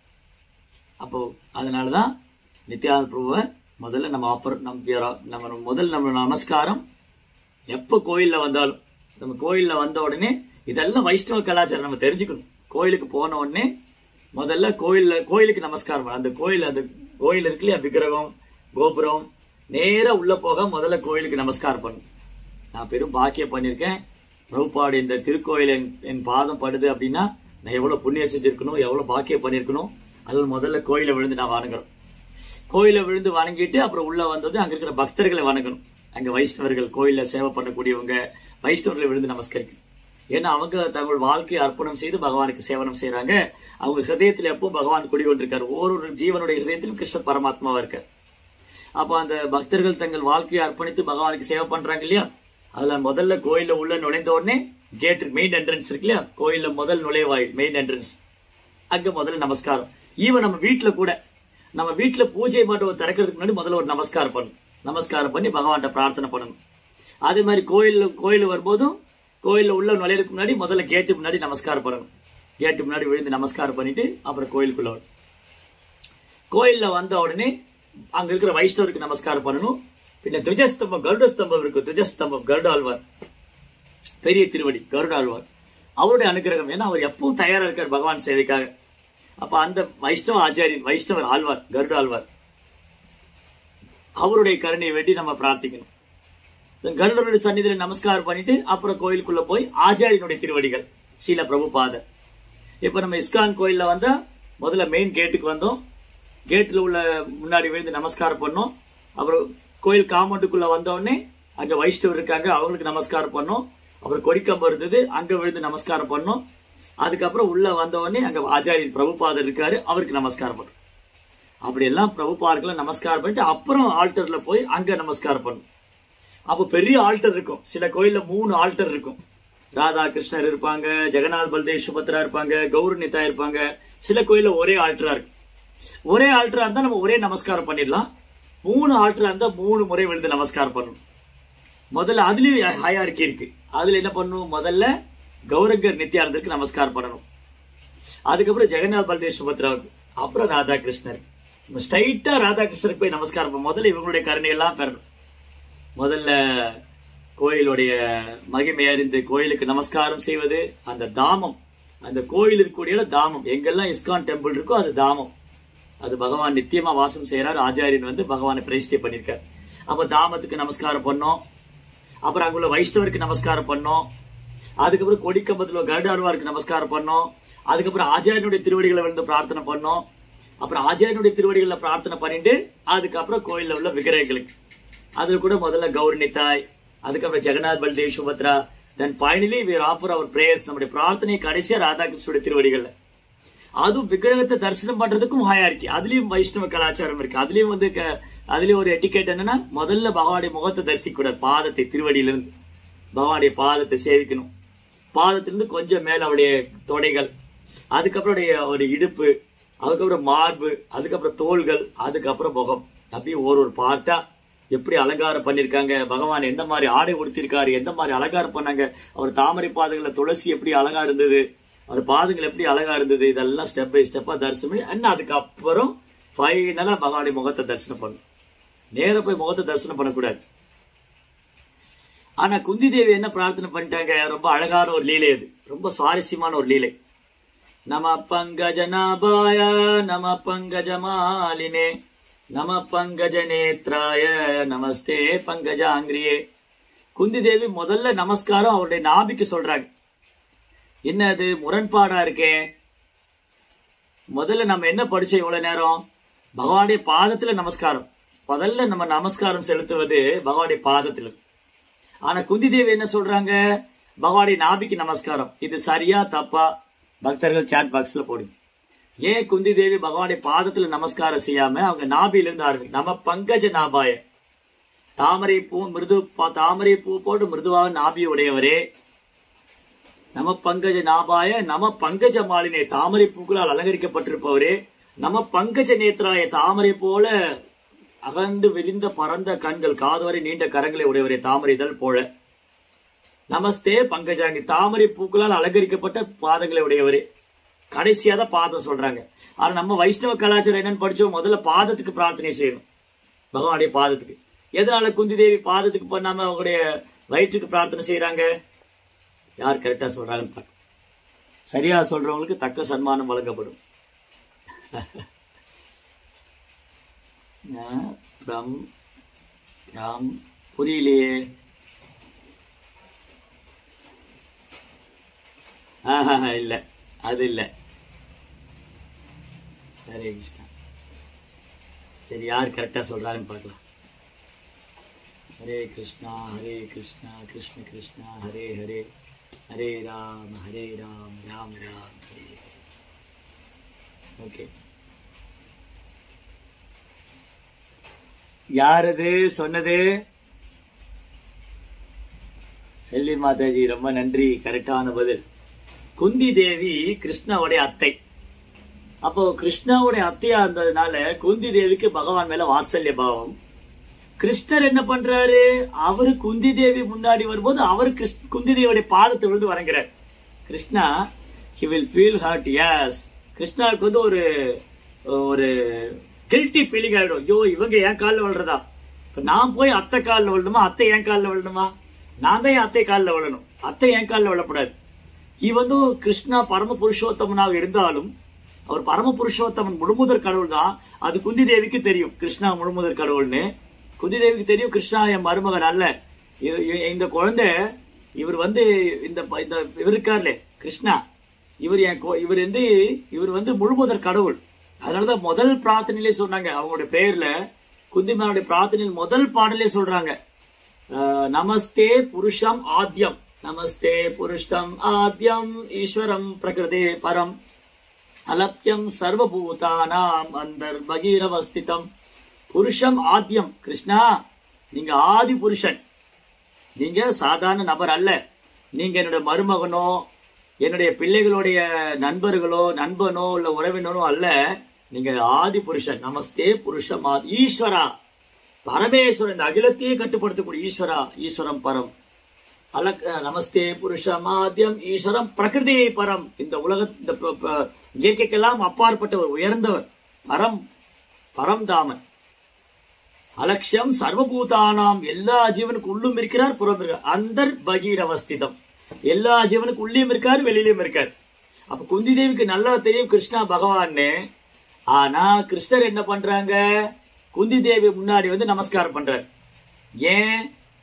அப்போ அதனாலதான் நித்யானந்த பிரபுவை முதல்ல நம்ம ஆஃபர் நம்ம நம்ம முதல் நம்ம நமஸ்காரம் எப்ப கோயில்ல வந்தாலும் நம்ம கோயில்ல வந்த உடனே இதெல்லாம் வைஷ்ணவ கலாச்சாரம் நம்ம தெரிஞ்சுக்கணும் கோயிலுக்கு போன உடனே முதல்ல கோயில்ல கோயிலுக்கு நமஸ்காரம் பண்ணணும். அந்த கோயில் அந்த கோயில் இருக்கு இல்லையா விக்கிரகம் கோபுரம் நேரா உள்ள போக முதல்ல கோயிலுக்கு நமஸ்காரம் பண்ணணும் நான் பெரும் பாக்கியம் பண்ணியிருக்கேன் பிரபுபாடு இந்த திருக்கோயில் என் என் பாதம் படுது அப்படின்னா நான் எவ்வளவு புண்ணியம் செஞ்சிருக்கணும் எவ்வளவு பாக்கியம் பண்ணியிருக்கணும் அதில் முதல்ல கோயிலை விழுந்து நான் வணங்கணும் கோயிலை விழுந்து வணங்கிட்டு அப்புறம் உள்ள வந்தது அங்க இருக்கிற பக்தர்களை வணங்கணும் அங்க வைஷ்ணவர்கள் கோயில்ல சேவை பண்ணக்கூடியவங்க வைஷ்ணவர்களை விழுந்து நமஸ்கரிக்கணும் ஏன்னா அவங்க தங்கள் வாழ்க்கையை அர்ப்பணம் செய்து பகவானுக்கு சேவனம் செய்றாங்க அவங்க ஹிருதயத்துல எப்போ பகவான் குடிகொண்டிருக்காரு ஒவ்வொரு ஜீவனுடைய ஹிருதயத்திலும் கிருஷ்ண பரமாத்மாவா இருக்கார் அப்ப அந்த பக்தர்கள் தங்கள் வாழ்க்கையை அர்ப்பணித்து பகவானுக்கு சேவை பண்றாங்க இல்லையா அதுல முதல்ல கோயில்ல உள்ள நுழைந்த உடனே கேட் மெயின் என்ட்ரன்ஸ் இருக்கு இல்லையா கோயில்ல முதல் நுழைவாயில் மெயின் என்ட்ரன்ஸ் அங்க முதல்ல நமஸ்காரம் ஈவன் நம்ம வீட்டுல கூட நம்ம வீட்டுல பூஜை மண்டபம் திறக்கிறதுக்கு முன்னாடி முதல்ல ஒரு நமஸ்காரம் பண்ணணும் நமஸ்காரம் பண்ணி பகவான்கிட்ட பிரார்த்தனை பண்ணணும் அதே மாதிரி கோயில் கோயில் வரும்போதும் கோயில்ல உள்ள நுழையிறதுக்கு முன்னாடி முதல்ல கேட்டு முன்னாடி நமஸ்காரம் பண்ணணும் கேட்டு முன்னாடி விழுந்து நமஸ்காரம் பண்ணிட்டு அப்புறம் கோயிலுக்குள்ள வரணும் கோயில்ல வந்த உடனே அங்க இருக்கிற வைஷ்ணவருக்கு நமஸ்காரம் பண்ணணும் பின்ன துஜஸ்தம்பம் கருடஸ்தம்பம் இருக்கு துஜஸ்தம்பம் கருடாழ்வார் பெரிய திருவடி கருடாழ்வார் அவருடைய அனுகிரகம் ஏன்னா அவர் எப்பவும் தயாரா இருக்கார் பகவான் சேவைக்காக அப்ப அந்த வைஷ்ணவ ஆச்சாரியன் வைஷ்ணவர் ஆழ்வார் கருட ஆழ்வார் அவருடைய கருணையை வேண்டி நம்ம பிரார்த்திக்கணும் கருடருடைய சன்னிதியில நமஸ்காரம் பண்ணிட்டு அப்புறம் கோயிலுக்குள்ள போய் ஆச்சாரியனுடைய திருவடிகள் ஸ்ரீல பிரபுபாதர் இப்ப நம்ம இஸ்கான் கோயில்ல வந்தா முதல்ல மெயின் கேட்டுக்கு வந்தோம் கேட்ல உள்ள முன்னாடி விழுந்து நமஸ்காரம் பண்ணோம் அப்புறம் கோயில் காம்பவுண்டுக்குள்ள வந்த உடனே அங்க வைஷ்ணவர் இருக்காங்க அவங்களுக்கு நமஸ்காரம் பண்ணோம் அப்புறம் கொடிக்கம்பம் இருந்தது அங்க விழுந்து நமஸ்காரம் பண்ணோம் அதுக்கப்புறம் உள்ள வந்த உடனே அங்க ஆச்சாரியன் பிரபுபாதர் இருக்காரு அவருக்கு நமஸ்காரம் பண்ணோம் அப்படி எல்லாம் பிரபுபாதர்களை நமஸ்காரம் பண்ணிட்டு அப்புறம் ஆல்டர்ல போய் அங்க நமஸ்காரம் பண்ணும் அப்ப பெரிய ஆல்டர் இருக்கும் சில கோயில்ல மூணு ஆல்டர் இருக்கும் ராதா கிருஷ்ணர் இருப்பாங்க ஜெகநாத் பல்தேவ் சுபத்ரா இருப்பாங்க கௌரநிதா இருப்பாங்க சில கோயில்ல ஒரே ஆல்டரா இருக்கும் ஒரே ஆல்டரா இருந்தா நம்ம ஒரே நமஸ்காரம் பண்ணிடலாம் மூணு ஆல்டரா இருந்தா மூணு முறை விழுந்து நமஸ்காரம் பண்ணணும் முதல்ல அதுலயும் ஹயாரிக்கி இருக்கு அதுல என்ன பண்ணணும் முதல்ல கௌரங்கர் நித்யானந்தருக்கு நமஸ்காரம் பண்ணணும் அதுக்கப்புறம் ஜெகநாத் பல்தேவ் சுபத்ராவுக்கு அப்புறம் ராதா கிருஷ்ணர் ஸ்ட்ரைட்டா ராதா கிருஷ்ணருக்கு போய் நமஸ்காரம் பண்ணணும். முதல்ல இவங்களுடைய கருணை எல்லாம் பெறணும் முதல்ல கோயிலுடைய மகிமை அறிந்து கோயிலுக்கு நமஸ்காரம் செய்வது அந்த தாமம் அந்த கோயில் இருக்கக்கூடிய இடம் தாமம் எங்கெல்லாம் இஸ்கான் டெம்பிள் இருக்கோ அது தாமம் அது பகவான் நித்தியமா வாசம் செய்யறாரு ஆச்சாரியன் வந்து பகவானை பிரதிஷ்டை பண்ணிருக்காரு அப்ப தாமத்துக்கு நமஸ்காரம் பண்ணோம் அப்புறம் அங்குள்ள வைஷ்ணவருக்கு நமஸ்காரம் பண்ணோம் அதுக்கப்புறம் கொடிக்கம்பத்துல கருடாழ்வாருக்கு நமஸ்காரம் பண்ணோம் அதுக்கப்புறம் ஆச்சாரியனுடைய திருவடிகளை வந்து பிரார்த்தனை பண்ணோம் அப்புறம் ஆச்சாரியனுடைய திருவடிகளை பிரார்த்தனை பண்ணிட்டு அதுக்கப்புறம் கோயில்ல உள்ள விக்கிரகங்களுக்கு அதுல கூட முதல்ல கௌரணி தாய் அதுக்கப்புறம் Jagannath Baldev Subhadra then finally we offer our prayers நம்முடைய பிரார்த்தனை கடைசியா ராதாகிருஷ்ணனுடைய திருவடிகள்ல அதுவும் விக்கிரகத்தை தரிசனம் பண்றதுக்கும் ஹயாரிக்கி அதுலயும் வைஷ்ணவ கலாச்சாரம் இருக்கு அதுலயும் வந்து க- அதுலயும் ஒரு எட்டிகேட் என்னன்னா முதல்ல பகவானுடைய முகத்தை தரிசிக்க கூடாது பாதத்தை திருவடியிலிருந்து பகவானுடைய பாதத்தை சேவிக்கணும் பாதத்திலிருந்து கொஞ்சம் மேல அவருடைய தொடைகள் அதுக்கப்புறம் உடைய ஒரு இடுப்பு அதுக்கப்புறம் மார்பு அதுக்கப்புறம் தோள்கள் அதுக்கப்புறம் முகம் அப்படியே ஒரு ஒரு பார்ட்டா எப்படி அலங்காரம் பண்ணிருக்காங்க பகவான் எந்த மாதிரி ஆடை உடுத்திருக்காரு எந்த மாதிரி அலங்காரம் பண்ணாங்க அவர் தாமரை பாதங்கள்ல துளசி எப்படி அழகா இருந்தது அவர் பாதங்கள் எப்படி அழகா இருந்தது இதெல்லாம் ஸ்டெப் பை ஸ்டெப்பா தரிசனம் பண்ணி அண்ணா அதுக்கப்புறம் ஃபைனலா பகவானுடைய முகத்தை தரிசனம் பண்ணும் நேரா போய் முகத்தை தரிசனம் பண்ணக்கூடாது ஆனா குந்தி தேவி என்ன பிரார்த்தனை பண்ணிட்டாங்க ரொம்ப அழகான ஒரு லீலை அது ரொம்ப சுவாரஸ்யமான ஒரு லீலை நம பங்கஜநாபாய நம பங்கஜமாலினே நம பங்கஜ நேத்ராய நமஸ்தே பங்கஜாங்கிரியே குந்தி தேவி முதல்ல நமஸ்காரம் அவருடைய நாபிக்கு சொல்றாங்க என்ன அது முரண்பாடா இருக்கே முதல்ல நம்ம என்ன படிச்சோம் இவ்வளவு நேரம் பகவானுடைய பாதத்துல நமஸ்காரம் முதல்ல நம்ம நமஸ்காரம் செலுத்துவது பகவானுடைய பாதத்துல ஆனா குந்தி தேவி என்ன சொல்றாங்க பகவானுடைய நாபிக்கு நமஸ்காரம் இது சரியா தப்பா பக்தர்கள் சாட் பாக்ஸ்ல போடுங்க ஏன் குந்தி தேவி பகவானுடைய பாதத்துல நமஸ்காரம் செய்யாம அவங்க நாபில இருந்து ஆரம்பிக்கும் நம்ம பங்கஜ நாபாய தாமரை பூ மிருது பா- தாமரை பூ போட்டு மிருதுவாக நாபி உடையவரே நம பங்கஜ நாபாய நம பங்கஜ மாலினே தாமரை பூக்களால் அலங்கரிக்கப்பட்டிருப்பவரே நம பங்கஜ நேத்ராய தாமரை போல அகன்று விரிந்த பரந்த கண்கள் காதுவரை நீண்ட கரங்களை உடையவரே தாமரை இதழ் போல நமஸ்தே பங்கஜாங்கி தாமரை பூக்களால் அலங்கரிக்கப்பட்ட பாதங்களை உடையவரே கடைசியா தான் பாதம் சொல்றாங்க ஆனா நம்ம வைஷ்ணவ கலாச்சாரம் என்னன்னு படிச்சோம் முதல்ல பாதத்துக்கு பிரார்த்தனை செய்யணும் பகவானுடைய பாதத்துக்கு எதனால குந்தி தேவி பாதத்துக்கு பண்ணாம அவங்களுடைய வயிற்றுக்கு பிரார்த்தனை செய்யறாங்க யார் கரெக்டா சொல்றாங்கன்னு பாருங்க சரியா சொல்றவங்களுக்கு தக்க சன்மானம் வழங்கப்படும் ஆ, ரம் ராம் புரியலையே ஆஹா இல்ல அது இல்ல ஹரே கிருஷ்ணா சரி யார் கரெக்டா சொல்றாருன்னு பார்க்கலாம் ஹரே கிருஷ்ணா ஹரே கிருஷ்ணா கிருஷ்ண கிருஷ்ணா ஹரே ஹரே ஹரே ராம் ஹரே ராம் ராம் ராம் ஹரே ஓகே யார் அது சொன்னது செல்வி மாதாஜி ரொம்ப நன்றி கரெக்டான பதில் குந்தி தேவி கிருஷ்ணாவுடைய அத்தை அப்போ கிருஷ்ணாவுடைய அத்தையா இருந்ததுனால குந்தி தேவிக்கு பகவான் மேல வாத்சல்ய பாவம் கிருஷ்ணர் என்ன பண்றாரு அவரு குந்தி தேவி முன்னாடி வரும்போது அவர் கிருஷ்ண குந்தி தேவியுடைய பாதத்தை விழுந்து வணங்குறார் Krishna he will feel hurt yes கிருஷ்ணாவுக்கு வந்து ஒரு ஒரு கில்ட்டி ஃபீலிங் ஆயிடும் ஐயோ இவங்க என் காலில் விழுறதா இப்ப நான் போய் அத்தை காலில் விழணுமா அத்தை என் காலில் விழணுமா நான் தான் என் அத்தை காலில் விழணும் அத்தை என் காலில் விழக்கூடாது இ வந்து கிருஷ்ணா பரம புருஷோத்தமனாக இருந்தாலும் அவர் பரம புருஷோத்தமன் முழுமுதற் கடவுள் தான் அது குந்தி தேவிக்கு தெரியும் கிருஷ்ணா முழுமுதற் கடவுள்னு குந்தி தேவிக்கு தெரியும் கிருஷ்ணா என் மருமகன் அல்ல இ- இ- இந்த குழந்தை இவர் வந்து இந்த ப- இந்த இவர் இருக்கார்லே கிருஷ்ணா இவர் என் கோ- இவர் வந்து இவர் வந்து முழுமுதற் கடவுள் அதனாலதான் முதல் பிரார்த்தனையிலே சொன்னாங்க அவங்களுடைய பெயர்ல குந்திமாவுடைய பிரார்த்தனையில் முதல் பாடலே சொல்றாங்க அஹ், நமஸ்தே புருஷம் ஆத்யம் நமஸ்தே புருஷம் ஆத்யம் ஈஸ்வரம் பிரகிருதே பரம் அலப்யம் சர்வபூதானாம் அந்தர் பகீரவஸ்திதம் புருஷம் ஆத்யம் கிருஷ்ணா நீங்க ஆதி புருஷன் நீங்க சாதாரண நபர் அல்ல நீங்க என்னோட மருமகனோ என்னுடைய பிள்ளைகளுடைய நண்பர்களோ நண்பனோ இல்ல உறவினரோ அல்ல நீங்க ஆதி புருஷன் நமஸ்தே புருஷம் ஆதி ஈஸ்வரா பரமேஸ்வரன் இந்த அகிலத்தையே கட்டுப்படுத்தக்கூடிய ஈஸ்வரா ஈஸ்வரம் பரம் அலக் நமஸ்தே புருஷமாத்யம் ஈஸ்வரம் பிரகிருதி பரம் இந்த உலக இந்த ப- ப- இயற்கைக்கெல்லாம் அப்பாற்பட்டவர் உயர்ந்தவர் பரம் பரம்தாமன் அலட்சியம் சர்வபூதானாம் எல்லா ஜீவனுக்கு உள்ளும் இருக்கிறார் புறம் இருக்கிறார் அந்தர் பகீரவஸ்திதம் எல்லா ஜீவனுக்கு உள்ளேயும் இருக்கார் வெளியிலயும் இருக்கார் அப்ப குந்தி தேவிக்கு நல்லா தெரியும் கிருஷ்ணா பகவான்னு ஆனா கிருஷ்ணர் என்ன பண்றாங்க குந்தி தேவி முன்னாடி வந்து நமஸ்காரம் பண்றார் ஏன்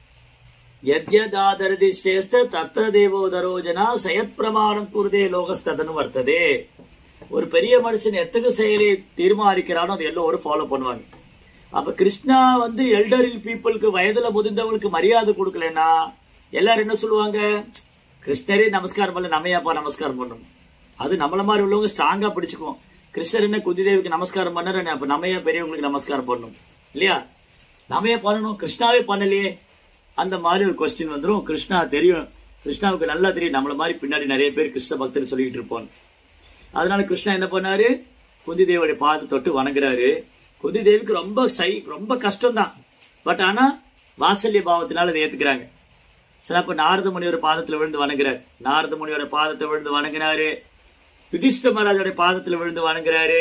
ಯದ್ಯದಾದರದಿ ಶ್ರೇಷ್ಠ தத்த தேவோதரோ ஜனா சயத் பிரமாணம் குருதே லோகஸ்ததனு வர்த்ததே ஒரு பெரிய மனுஷன் எத்தகு செயலை தீர்மானிக்கிறானோ அது எல்லோரும் ஃபாலோ பண்ணுவாங்க அப்ப கிருஷ்ணா வந்து எல்டரில் பீப்புளுக்கு வயதுல முதிர்ந்தவங்களுக்கு மரியாதை கொடுக்கலன்னா எல்லாரும் என்ன சொல்லுவாங்க கிருஷ்ணரே நமஸ்காரம் பண்ணல நம்மையாப்பா நமஸ்காரம் பண்ணணும் அது நம்மள மாதிரி உள்ளவங்க ஸ்ட்ராங்கா பிடிச்சுக்குவோம் கிருஷ்ணர் என்ன குதிதேவிக்கு நமஸ்காரம் பண்ணாரு அப்ப நம்மையா பெரியவங்களுக்கு நமஸ்காரம் பண்ணணும் இல்லையா நாமே பண்ணணும் கிருஷ்ணாவே பண்ணலையே அந்த மாதிரி ஒரு கொஸ்டின் வந்துரும் கிருஷ்ணா தெரியும் கிருஷ்ணாவுக்கு நல்லா தெரியும் நம்மள மாதிரி பின்னாடி நிறைய பேர் கிருஷ்ண பக்தர் சொல்லிட்டு இருப்போம் அதனால கிருஷ்ணா என்ன பண்ணாரு குந்தி தேவியோட பாதத்தை தொட்டு வணங்குறாரு குந்தி தேவிக்கு ரொம்ப சை ரொம்ப கஷ்டம் தான் பட் ஆனா வாசல்ய பாவத்தினால அதை ஏத்துக்கிறாங்க சில அப்ப நாரத முனியோட பாதத்துல விழுந்து வணங்குறாரு நாரத முனியோட பாதத்தை விழுந்து வணங்கினாரு யுதிஷ்ட மகாராஜோட பாதத்துல விழுந்து வணங்குறாரு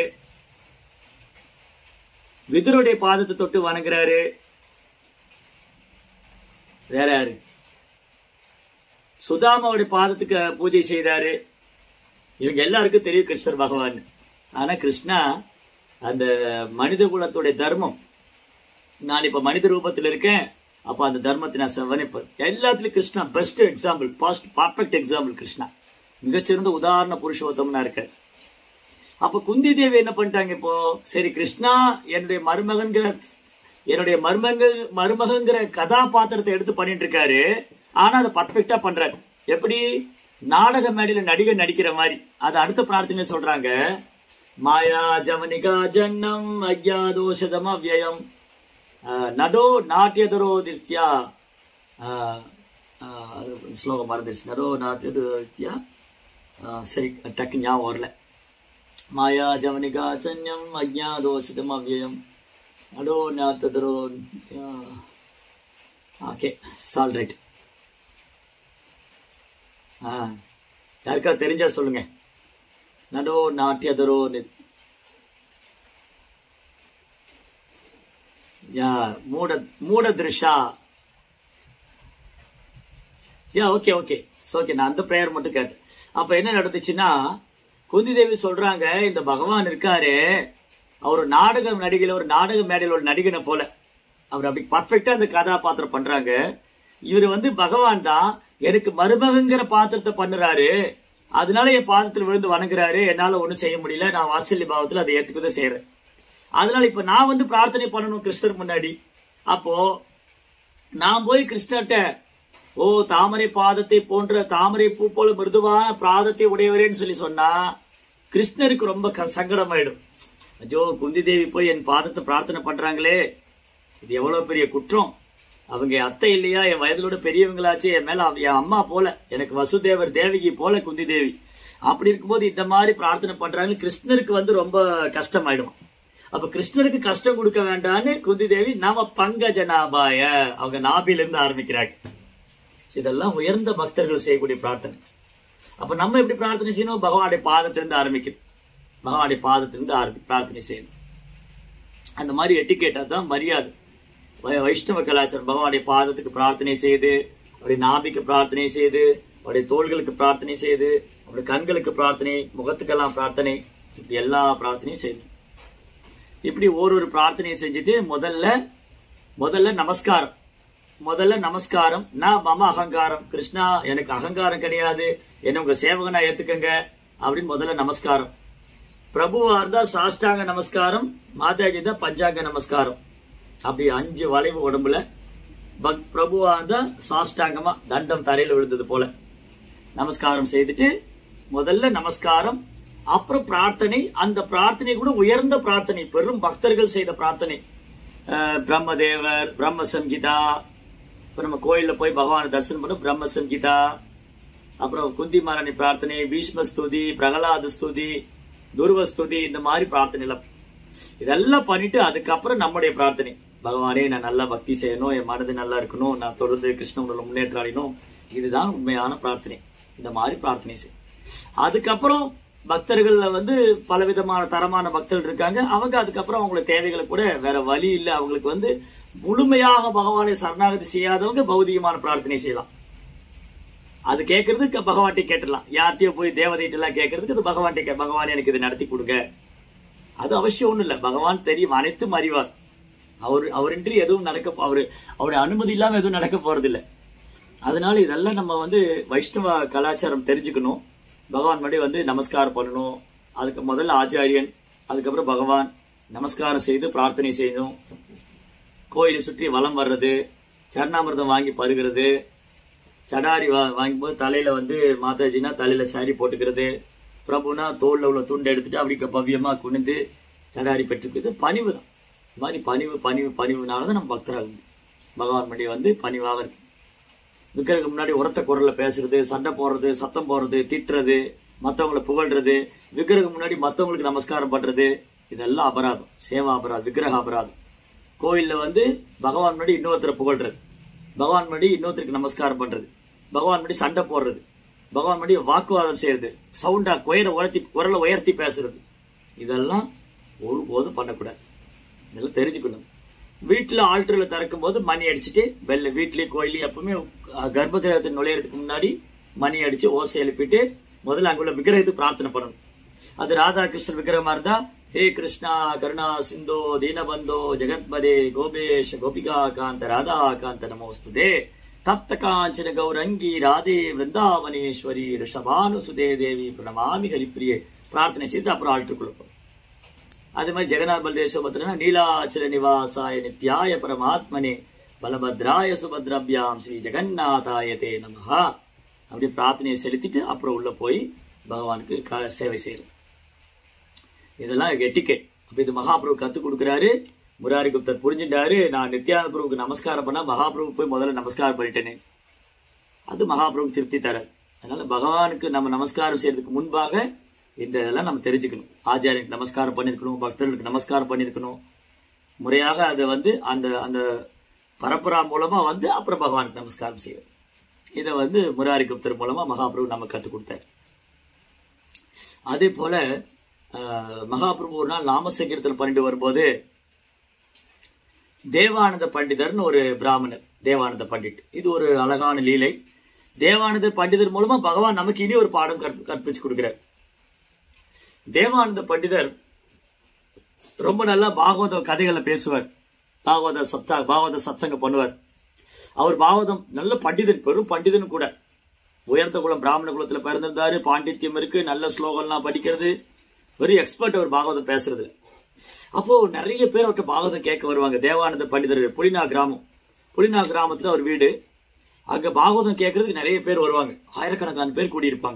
விதுருடைய பாதத்தை தொட்டு வணங்குறாரு வேற யாரு சுதாமாவுடைய பாதத்துக்கு பூஜை செய்தாரு இவங்க எல்லாருக்கும் தெரியும் கிருஷ்ணர் பகவான் ஆனா கிருஷ்ணா அந்த மனித குலத்துடைய தர்மம் நான் இப்ப மனித ரூபத்தில் இருக்கேன் அப்ப அந்த தர்மத்தை நான் செவனிப்பேன் எல்லாத்துலயும் Krishna best example best perfect example Krishna மிகச்சிறந்த உதாரண புருஷோத்தம்னா இருக்காரு அப்ப குந்தி தேவி என்ன பண்ணிட்டாங்க இப்போ சரி கிருஷ்ணா என்னுடைய மருமகன்கிற என்னுடைய மருமக மருமகங்கிற கதாபாத்திரத்தை எடுத்து பண்ணிட்டு இருக்காரு ஆனா அதை பர்ஃபெக்டா பண்றாரு எப்படி நாடக மேடையில நடிகர் நடிக்கிற மாதிரி அது அடுத்த பிரார்த்தனை சொல்றாங்க மாயா ஜவனிகா ஜன்னம் அஜ்ஞாதோஷதம் அவ்யயம் நடோ நாட்டியதரோ தித்யா ஸ்லோகம் மறந்துருச்சு நடோ நாட்டியதோ தித்யா சரி டக்கு ஞாபகம் வரல மாயா ஜவனிகா சன்யம் அஜ்ஞாதோஷதம் அவ்யயம் நடோ நாத்ததரோ ஓகே சால் ரைட் ஆ யாருக்கா தெரிஞ்சா சொல்லுங்க நடோ நாட்டியதரோ யா மூட மூட திருஷா யா ஓகே ஓகே ஓகே நான் அந்த பிரேயர் மட்டும் கேட்டேன் அப்ப என்ன நடந்துச்சுன்னா குந்தி தேவி சொல்றாங்க இந்த பகவான் இருக்காரு அவர் நாடக நடிகையில ஒரு நாடக மேடையில் ஒரு நடிகனை போல அவர் அப்படி பர்ஃபெக்டா அந்த கதாபாத்திரம் பண்றாங்க இவர் வந்து பகவான் தான் எனக்கு மருமகங்கிற பாத்திரத்தை பண்ணுறாரு அதனால என் பாதத்தில் விழுந்து வணங்குறாரு என்னால ஒண்ணும் செய்ய முடியல நான் வாத்சல்ய பாவத்துல அதை ஏத்துக்கதான் செய்யறேன் அதனால இப்ப நான் வந்து பிரார்த்தனை பண்ணணும் கிருஷ்ணர் முன்னாடி அப்போ நான் போய் கிருஷ்ணர்கிட்ட ஓ தாமரை பாதத்தை போன்ற தாமரை பூ போல மிருதுவான பிராதத்தை உடையவரேன்னு சொல்லி சொன்னா கிருஷ்ணருக்கு ரொம்ப க- சங்கடமாயிடும் அஜோ குந்தி தேவி போய் என் பாதத்தை பிரார்த்தனை பண்றாங்களே இது எவ்வளவு பெரிய குற்றம் அவங்க அத்தை இல்லையா என் வயதிலோட பெரியவங்களாச்சு என் மேல அவ- என் அம்மா போல எனக்கு வசுதேவர் தேவகி போல குந்தி தேவி அப்படி இருக்கும்போது இந்த மாதிரி பிரார்த்தனை பண்றாங்க கிருஷ்ணருக்கு வந்து ரொம்ப கஷ்டமாயிடும் அப்ப கிருஷ்ணருக்கு கஷ்டம் கொடுக்க வேண்டாம்னு குந்தி தேவி நாம பங்கஜனாபாய அவங்க நாபில இருந்து ஆரம்பிக்கிறாங்க இதெல்லாம் உயர்ந்த பக்தர்கள் செய்யக்கூடிய பிரார்த்தனை அப்ப நம்ம எப்படி பிரார்த்தனை செய்யணும் பகவானுடைய பாதத்திலிருந்து ஆரம்பிக்கணும் பகவானுடைய பாதத்திலிருந்து ஆரம்பி பிரார்த்தனை செய்யணும் அந்த மாதிரி எட்டிக்கேட்டா தான் மரியாதை வை- வைஷ்ணவ கலாச்சாரம் பகவானுடைய பாதத்துக்கு பிரார்த்தனை செய்து அவருடைய நாபிக்கு பிரார்த்தனை செய்து அவருடைய தோள்களுக்கு பிரார்த்தனை செய்து அவருடைய கண்களுக்கு பிரார்த்தனை முகத்துக்கெல்லாம் பிரார்த்தனை இப்படி எல்லா பிரார்த்தனையும் செய்யணும் இப்படி ஒரு ஒரு பிரார்த்தனையை செஞ்சுட்டு முதல்ல முதல்ல நமஸ்காரம் முதல்ல நமஸ்காரம் நான் மம அகங்காரம் கிருஷ்ணா எனக்கு அகங்காரம் கிடையாது என்ன உங்க சேவகனா ஏத்துக்கங்க அப்படின்னு முதல்ல நமஸ்காரம் பிரபுவா இருந்தா சாஷ்டாங்க நமஸ்காரம் மாதாஜி தான் பஞ்சாங்க நமஸ்காரம் அப்படி அஞ்சு வளைவு உடம்புல பக் பிரபுவா இருந்தா சாஷ்டாங்கமா தண்டம் தரையில விழுந்தது போல நமஸ்காரம் செய்துட்டு முதல்ல நமஸ்காரம் அப்புறம் பிரார்த்தனை அந்த பிரார்த்தனை கூட உயர்ந்த பிரார்த்தனை பெரும் பக்தர்கள் செய்த பிரார்த்தனை அஹ், பிரம்மதேவர் பிரம்ம சங்கீதா இப்ப நம்ம கோயில்ல போய் பகவானை தரிசனம் பண்ண பிரம்ம சங்கீதா அப்புறம் குந்தி மரணி பிரார்த்தனை பீஷ்ம ஸ்துதி பிரகலாத ஸ்துதி துருவ ஸ்துதி இந்த மாதிரி பிரார்த்தனை எல்லாம் இதெல்லாம் பண்ணிட்டு அதுக்கப்புறம் நம்முடைய பிரார்த்தனை பகவானே நான் நல்லா பக்தி செய்யணும் என் மனது நல்லா இருக்கணும் நான் தொடர்ந்து கிருஷ்ணனோட முன்னேற்றம் அடையணும் இதுதான் உண்மையான பிரார்த்தனை இந்த மாதிரி பிரார்த்தனை செய் அதுக்கப்புறம் பக்தர்கள்ல வந்து பலவிதமான தரமான பக்தர்கள் இருக்காங்க அவங்க அதுக்கப்புறம் அவங்களோட தேவைகளை கூட வேற வழி இல்ல அவங்களுக்கு வந்து முழுமையாக பகவானை சரணாகதி செய்யாதவங்க பௌதிகமான பிரார்த்தனை செய்யலாம் அது கேட்கறதுக்கு பகவான்கிட்ட கேட்டுடலாம் யார்கிட்டயோ போய் தேவதைகிட்ட எல்லாம் கேட்கறதுக்கு அது பகவான்கிட்ட கே- பகவான் எனக்கு இதை நடத்தி கொடுங்க அது அவசியம் ஒண்ணும் இல்ல பகவான் தெரியும் அனைத்தும் அறிவார் அவர் அவரின்றி எதுவும் நடக்க அவரு அவருடைய அனுமதி இல்லாம எதுவும் நடக்க போறது இல்ல அதனால இதெல்லாம் நம்ம வந்து வைஷ்ணவ கலாச்சாரம் தெரிஞ்சுக்கணும் பகவான் முன்னாடி வந்து நமஸ்காரம் பண்ணணும் அதுக்கு முதல்ல ஆச்சாரியன் அதுக்கப்புறம் பகவான் நமஸ்காரம் செய்து பிரார்த்தனை செய்யணும் கோயிலை சுற்றி வலம் வர்றது சரணாமிர்தம் வாங்கி பருகிறது சடாரி வா வாங்கும்போது தலையில வந்து மாதாஜினா தலையில சாரி போட்டுக்கிறது பிரபுனா தோல்ல உள்ள துண்டு எடுத்துட்டு அப்படி பவ்யமா குனிந்து சடாரி பெற்றுக்கிறது பணிவு தான் இந்த மாதிரி பணிவு பணிவு பணிவுனால தான் நம்ம பக்தராக முடியும் பகவான் முன்னாடி வந்து பணிவாக இருக்கு விக்கிரகம் முன்னாடி உரத்த குரல்ல பேசுறது சண்டை போடுறது சத்தம் போடுறது திட்டுறது மத்தவங்களை புகழ்றது விக்கிரகம் முன்னாடி மத்தவங்களுக்கு நமஸ்காரம் பண்றது இதெல்லாம் அபராதம் சேவா அபராதம் விக்கிரக அபராதம் கோயில்ல வந்து பகவான் முன்னாடி இன்னொருத்தரை புகழ்றது பகவான் முன்னாடி இன்னொருத்தருக்கு நமஸ்காரம் பண்றது பகவான் முன்னாடி சண்டை போடுறது பகவான் முன்னாடி வாக்குவாதம் செய்யறது சவுண்டா குயர உயர்த்தி குரலை உயர்த்தி பேசுறது இதெல்லாம் ஒருபோதும் பண்ணக்கூடாது இதெல்லாம் தெரிஞ்சுக்கணும் வீட்டுல ஆல்டர்ல திறக்கும் போது மணி அடிச்சுட்டு வெள்ள வீட்லயும் கோயிலையும் எப்பவுமே அஹ், கர்ப்ப கிரகத்தை நுழையறதுக்கு முன்னாடி மணி அடிச்சு ஓசை எழுப்பிட்டு முதல்ல அங்குள்ள விக்கிரகத்துக்கு பிரார்த்தனை பண்ணணும் அது ராதா கிருஷ்ணன் விக்கிரகமா இருந்தா ஹே கிருஷ்ணா கருணா சிந்தோ தீனபந்தோ ஜெகத்பதே கோபேஷ கோபிகா காந்த ராதா காந்த நமோஸ்துதே தப்த காஞ்சன கௌரங்கி ராதே விருந்தாவனேஸ்வரி ரிஷபானுசுதே தேவி பிரணமாமி ஹரிப்பிரியே பிரார்த்தனை செய்து அப்புறம் ஆல்ட்டுக்குள்ள போகும் அதே மாதிரி ஜெகநாத் பல்தேவ சுபத்ரனா நீலாச்சல நிவாசாய நித்யாய பரமாத்மனே பலபத்ராய சுபத்ரபியாம் ஸ்ரீ ஜெகநாதாய தே நமஹா அப்படி பிரார்த்தனையை செலுத்திட்டு அப்புறம் உள்ள போய் பகவானுக்கு க- சேவை செய்யறது இதெல்லாம் எட்டிக்கெட் அப்ப இது மகாபிரபு கத்து கொடுக்குறாரு முராரி குப்தர் புரிஞ்சுட்டாரு நான் நித்யானந்த பிரபுக்கு நமஸ்காரம் பண்ணா மகாபிரபு போய் முதல்ல நமஸ்காரம் பண்ணிட்டேனே அது மகாபிரபு திருப்தி தராது அதனால பகவானுக்கு நம்ம நமஸ்காரம் செய்யறதுக்கு முன்பாக இந்த இதெல்லாம் நம்ம தெரிஞ்சுக்கணும் ஆச்சாரியனுக்கு நமஸ்காரம் பண்ணிருக்கணும் பக்தர்களுக்கு நமஸ்காரம் பண்ணிருக்கணும் முறையாக அதை வந்து அந்த அந்த பரம்பரா மூலமா வந்து அப்புறம் பகவானுக்கு நமஸ்காரம் செய்யணும் இதை வந்து முராரி குப்தர் மூலமா மகாபிரபு நமக்கு கற்றுக் கொடுத்தார் அதே போல ஆஹ், மகாபிரபு ஒரு நாள் நாம சங்கீர்த்தனம் பண்ணிட்டு வரும்போது தேவானந்த பண்டிதர்னு ஒரு பிராமணர் தேவானந்த பண்டிட் இது ஒரு அழகான லீலை தேவானந்த பண்டிதர் மூலமா பகவான் நமக்கு இனி ஒரு பாடம் கற்ப- கற்பிச்சு கொடுக்கிறார் தேவானந்த பண்டிதர் ரொம்ப நல்லா பாகவத கதைகளை பேசுவார் பாகவத சத்தா பாகவத சத்சங்கம் பண்ணுவார் அவர் பாகவதம் நல்ல பண்டிதன் பெரும் பண்டிதன் கூட உயர்ந்த குலம் பிராமண குலத்துல பிறந்திருந்தாரு பாண்டித்யம் இருக்கு நல்ல ஸ்லோகம்லாம் படிக்கிறது வெரி எக்ஸ்பர்ட் அவர் பாகவதம் பேசுறது அப்போ நிறைய பேர் அவர்கிட்ட பாகவதம் கேட்க வருவாங்க தேவானந்த பண்டிதர் புலினா கிராமம் புலினா கிராமத்துல அவர் வீடு அங்க பாகவதம் கேட்கறதுக்கு நிறைய பேர் வருவாங்க ஆயிரக்கணக்கான பேர் கூடியிருப்பாங்க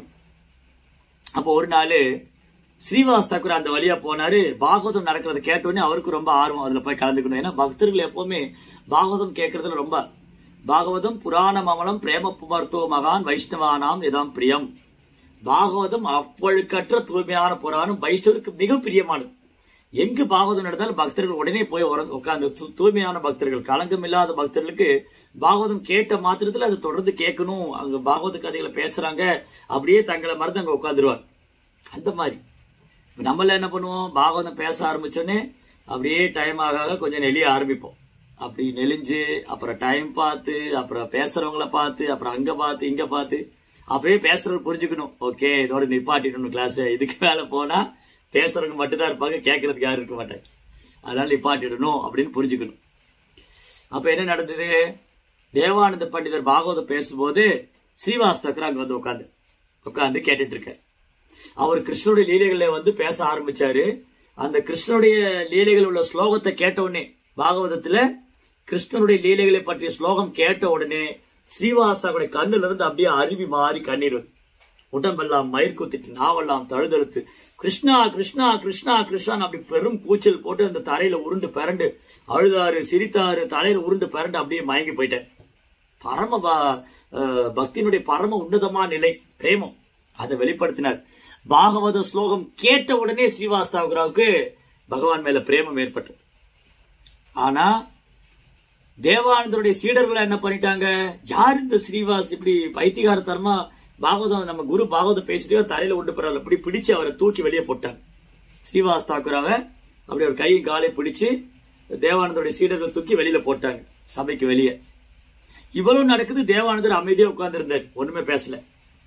அப்போ ஒரு நாள் ஸ்ரீவாஸ் தாக்கூர் அந்த வழியா போனாரு பாகவதம் நடக்கிறத கேட்டோடனே அவருக்கு ரொம்ப ஆர்வம் அதுல போய் கலந்துக்கணும் ஏன்னா பக்தர்கள் எப்பவுமே பாகவதம் கேட்கறதுல ரொம்ப பாகவதம் புராணம் அமலம் பிரேம புமர்த்தோ மகான் வைஷ்ணவானாம் இதாம் பிரியம் பாகவதம் அப்பழுக்கற்ற தூய்மையான புராணம் வைஷ்ணவருக்கு மிக பிரியமானது எங்கு பாகவதம் நடந்தாலும் பக்தர்கள் உடனே போய் உட்கார்ந்து தூ- தூய்மையான பக்தர்கள் களங்கம் இல்லாத பக்தர்களுக்கு பாகவதம் கேட்ட மாத்திரத்துல அதை தொடர்ந்து கேட்கணும் அங்க பாகவத கதைகளை பேசுறாங்க அப்படியே தங்களை மறந்து அங்க உட்காந்துருவாங்க அந்த மாதிரி இப்ப நம்மள என்ன பண்ணுவோம் பாகவதம் பேச ஆரம்பிச்சோடனே அப்படியே டைம் ஆக ஆக கொஞ்சம் நெளிய ஆரம்பிப்போம் அப்படி நெளிஞ்சு அப்புறம் டைம் பார்த்து அப்புறம் பேசுறவங்கள பார்த்து அப்புறம் அங்க பார்த்து இங்க பார்த்து அப்படியே பேசுறவர் புரிஞ்சுக்கணும் ஓகே இதோட நிப்பாட்டிடணும் கிளாஸ் இதுக்கு மேல போனா பேசுறவங்க மட்டும்தான் இருப்பாங்க கேட்கறதுக்கு யாரும் இருக்க மாட்டாங்க அதனால நிப்பாட்டிடணும் அப்படின்னு புரிஞ்சுக்கணும் அப்ப என்ன நடந்தது தேவானந்த பண்டிதர் பாகவதம் பேசும்போது ஸ்ரீவாஸ்தக்கர் அங்க வந்து உட்காந்து உட்காந்து கேட்டுட்டு இருக்காரு அவர் கிருஷ்ணனுடைய லீலைகளை வந்து பேச ஆரம்பிச்சாரு அந்த கிருஷ்ணனுடைய லீலைகள் உள்ள ஸ்லோகத்தை கேட்ட உடனே பாகவதத்துல கிருஷ்ணனுடைய லீலைகளை பற்றிய ஸ்லோகம் கேட்ட உடனே ஸ்ரீவாஸ்தாவுடைய கண்ணுல இருந்து அப்படியே அருவி மாறி கண்ணீர் வருது உடம்பெல்லாம் மயிர் குத்திட்டு நாவெல்லாம் தழுதழுத்து கிருஷ்ணா கிருஷ்ணா கிருஷ்ணா கிருஷ்ணான்னு அப்படி பெரும் கூச்சல் போட்டு அந்த தரையில உருண்டு பிறண்டு அழுதாரு சிரித்தாரு தலையில உருண்டு பிறண்டு அப்படியே மயங்கி போயிட்டேன் பரம ப- அஹ் பக்தியினுடைய பரம உன்னதமான நிலை பிரேமம் அதை வெளிப்படுத்தினார் பாகவத ஸ்லோகம் கேட்ட உடனே ஸ்ரீவாஸ்தாவுக்கு பகவான் மேல பிரேமம் ஏற்பட்டது ஆனா தேவானந்தருடைய சீடர்கள் என்ன பண்ணிட்டாங்க யார் இந்த ஸ்ரீவாஸ் இப்படி பைத்தியகாரத்தனமா பாகவதம் நம்ம குரு பாகவதம் பேசிட்டே தரையில உண்டு போறாரு அப்படி பிடிச்சு அவரை தூக்கி வெளியே போட்டாங்க ஸ்ரீவாஸ் தாக்குராவை அப்படி ஒரு கை காலை பிடிச்சு தேவானந்தருடைய சீடர்கள் தூக்கி வெளியில போட்டாங்க சபைக்கு வெளியே இவ்வளவு நடக்குது தேவானந்தர் அமைதியா உட்கார்ந்து இருந்தார் ஒண்ணுமே பேசல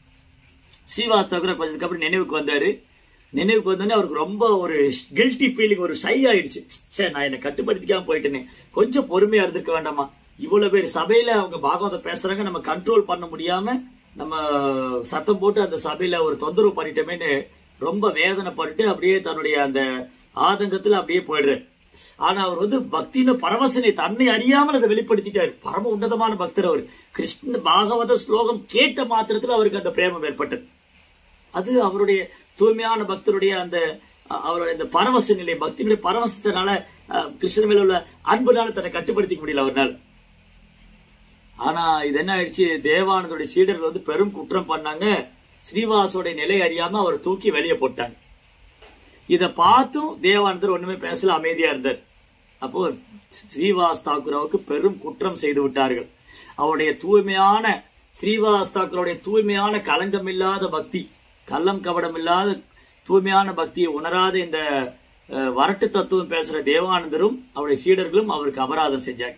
ஸ்ரீவாஸ் தாக்குரா கொஞ்சத்துக்கு அப்புறம் நினைவுக்கு வந்தாரு நினைவுக்கு வந்தோடனே அவருக்கு ரொம்ப ஒரு கில்ட்டி ஃபீலிங் ஒரு ஷை ஆயிடுச்சு சே நான் என்னை கட்டுப்படுத்திக்காம போயிட்டேனே கொஞ்சம் பொறுமையா இருந்திருக்க வேண்டாமா இவ்வளவு பேர் சபையில அவங்க பாகவதம் பேசுறாங்க நம்ம கண்ட்ரோல் பண்ண முடியாம நம்ம சத்தம் போட்டு அந்த சபையில ஒரு தொந்தரவு பண்ணிட்டோமேன்னு ரொம்ப வேதனைப்பட்டு அப்படியே தன்னுடைய அந்த ஆதங்கத்துல அப்படியே போயிடுறாரு ஆனா அவர் வந்து பக்தின்னு பரவசனை தன்னை அறியாமல் அதை வெளிப்படுத்திட்டாரு பரம உன்னதமான பக்தர் அவர் கிருஷ்ண பாகவத ஸ்லோகம் கேட்ட மாத்திரத்துல அவருக்கு அந்த பிரேமம் ஏற்பட்டது அது அவருடைய தூய்மையான பக்தருடைய அந்த அ- அவருடைய இந்த பரவச நிலை பக்தியினுடைய பரவசத்தினால அஹ், கிருஷ்ணன் மேல உள்ள அன்புனால தன்னை கட்டுப்படுத்திக்க முடியல அவர்னால ஆனா இது என்ன ஆயிடுச்சு தேவானந்தோடைய சீடர்கள் வந்து பெரும் குற்றம் பண்ணாங்க ஸ்ரீவாசோட நிலை அறியாம அவர் தூக்கி வெளியே போட்டாங்க இத பார்த்தும் தேவானந்தர் ஒண்ணுமே பேசல அமைதியா இருந்தார் அப்போ ஸ்ரீவாஸ் தாக்கூராவுக்கு பெரும் குற்றம் செய்து விட்டார்கள் அவருடைய தூய்மையான ஸ்ரீவாஸ் தாக்கூருடைய தூய்மையான களங்கம் இல்லாத பக்தி கள்ளம் கபடம் இல்லாத தூய்மையான பக்தியை உணராத இந்த அஹ், வரட்டு தத்துவம் பேசுற தேவானந்தரும் அவருடைய சீடர்களும் அவருக்கு அபராதம் செஞ்சாங்க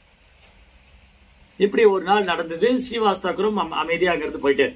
இப்படி ஒரு நாள் நடந்தது ஸ்ரீவாஸ் தாக்கூரும் அம்- அமைதியாக இருந்து போயிட்டார்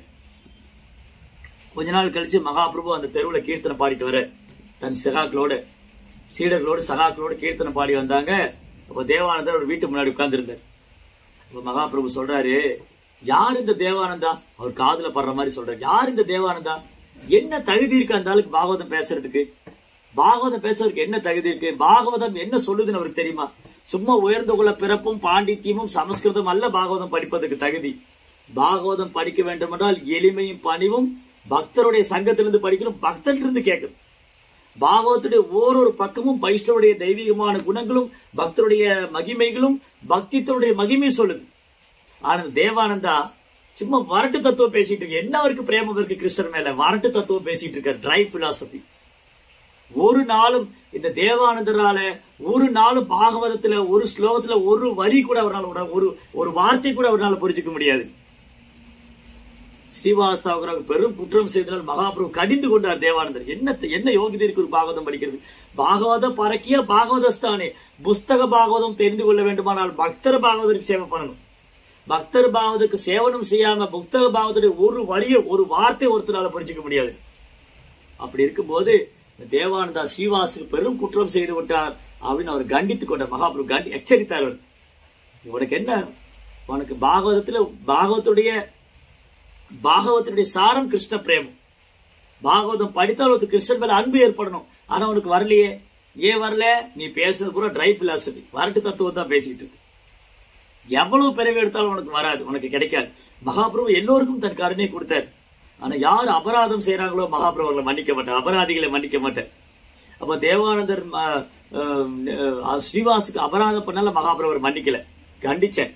கொஞ்ச நாள் கழிச்சு மகாபிரபு அந்த தெருவுல கீர்த்தனை பாடிட்டு வர தன் சகாக்களோட சீடர்களோடு சகாக்களோடு கீர்த்தனை பாடி வந்தாங்க அப்ப தேவானந்தர் ஒரு வீட்டு முன்னாடி உட்கார்ந்திருந்தார் அப்ப மகாபிரபு சொல்றாரு யார் இந்த தேவானந்தா அவர் காதுல படுற மாதிரி சொல்றாரு யார் இந்த தேவானந்தா என்ன தகுதி இருக்கு அந்த ஆளுக்கு பாகவதம் பேசுறதுக்கு பாகவதம் பேசுறதுக்கு என்ன தகுதி இருக்கு பாகவதம் என்ன சொல்லுதுன்னு அவருக்கு தெரியுமா சும்மா உயர்ந்த குல பிறப்பும் பாண்டித்யமும் சமஸ்கிருதம் அல்ல பாகவதம் படிப்பதற்கு தகுதி பாகவதம் படிக்க வேண்டும் என்றால் எளிமையும் பணிவும் பக்தருடைய சங்கத்திலிருந்து படிக்கணும் பக்தர்கிட்ட கேட்கணும் பாகவத்துடைய ஓரொரு பக்கமும் வைஷ்ணவுடைய தெய்வீகமான குணங்களும் பக்தருடைய மகிமைகளும் பக்தித்தருடைய மகிமை சொல்லுது ஆனா தேவானந்தா சும்மா வரட்டு தத்துவம் பேசிட்டு இருக்கு என்ன அவருக்கு பிரேமம் இருக்கு கிருஷ்ணர் மேல வரட்டு தத்துவம் பேசிட்டு இருக்காரு ட்ரை பிலாசபி ஒரு நாளும் இந்த தேவானந்தரால ஒரு நாளும் பாகவதத்துல ஒரு ஸ்லோகத்துல ஒரு வரி கூட அவரால் உண- ஒரு ஒரு வார்த்தை கூட அவரால் புரிஞ்சுக்க முடியாது ஸ்ரீவாஸ்தாவராக பெரும் குற்றம் செய்தனால் மகாபிரபு கடிந்து கொண்டார் தேவானந்தர் என்ன என்ன யோகிதை இருக்கு ஒரு பாகவதம் படிக்கிறது பாகவத பறக்கிய பாகவதஸ்தானே புஸ்தக பாகவதம் தெரிந்து கொள்ள வேண்டுமானால் பக்தர் பாகவதற்கு சேவை பண்ணணும் பக்தர் பாகவதற்கு சேவனம் செய்யாம புஸ்தக பாகவத்துடைய ஒரு வரிய ஒரு வார்த்தை ஒருத்தரால புரிஞ்சுக்க முடியாது அப்படி இருக்கும்போது இந்த தேவானந்தா ஸ்ரீவாசுக்கு பெரும் குற்றம் செய்து விட்டார் அப்படின்னு அவர் கண்டித்துக் கொண்டார் மகாபிரபு கண்டி எச்சரித்தார் அவர். உனக்கு என்ன உனக்கு பாகவதத்துல பாகவத்துடைய பாகவத்துடைய சாரம் கிருஷ்ண பிரேமம் பாகவதம் படித்தால் ஒரு கிருஷ்ணன் மேல அன்பு ஏற்படணும் ஆனா உனக்கு வரலையே ஏன் வரல நீ பேசுறது பூரா ட்ரை பிலாசபி வரட்டு தத்துவம் தான் பேசிட்டு இருக்கு எவ்வளவு பிறவி எடுத்தாலும் உனக்கு வராது உனக்கு கிடைக்காது மகாபிரபு எல்லோருக்கும் தன் கருணை கொடுத்தார் ஆனா யார் அபராதம் செய்யறாங்களோ மகாபிரபு அவர்களை மன்னிக்க மாட்டார் அபராதிகளை மன்னிக்க மாட்டார் அப்ப தேவானந்தர் அஹ், அஹ், ஸ்ரீவாசுக்கு அபராதம் பண்ணால மகாபிரபு மன்னிக்கல கண்டிச்சேன்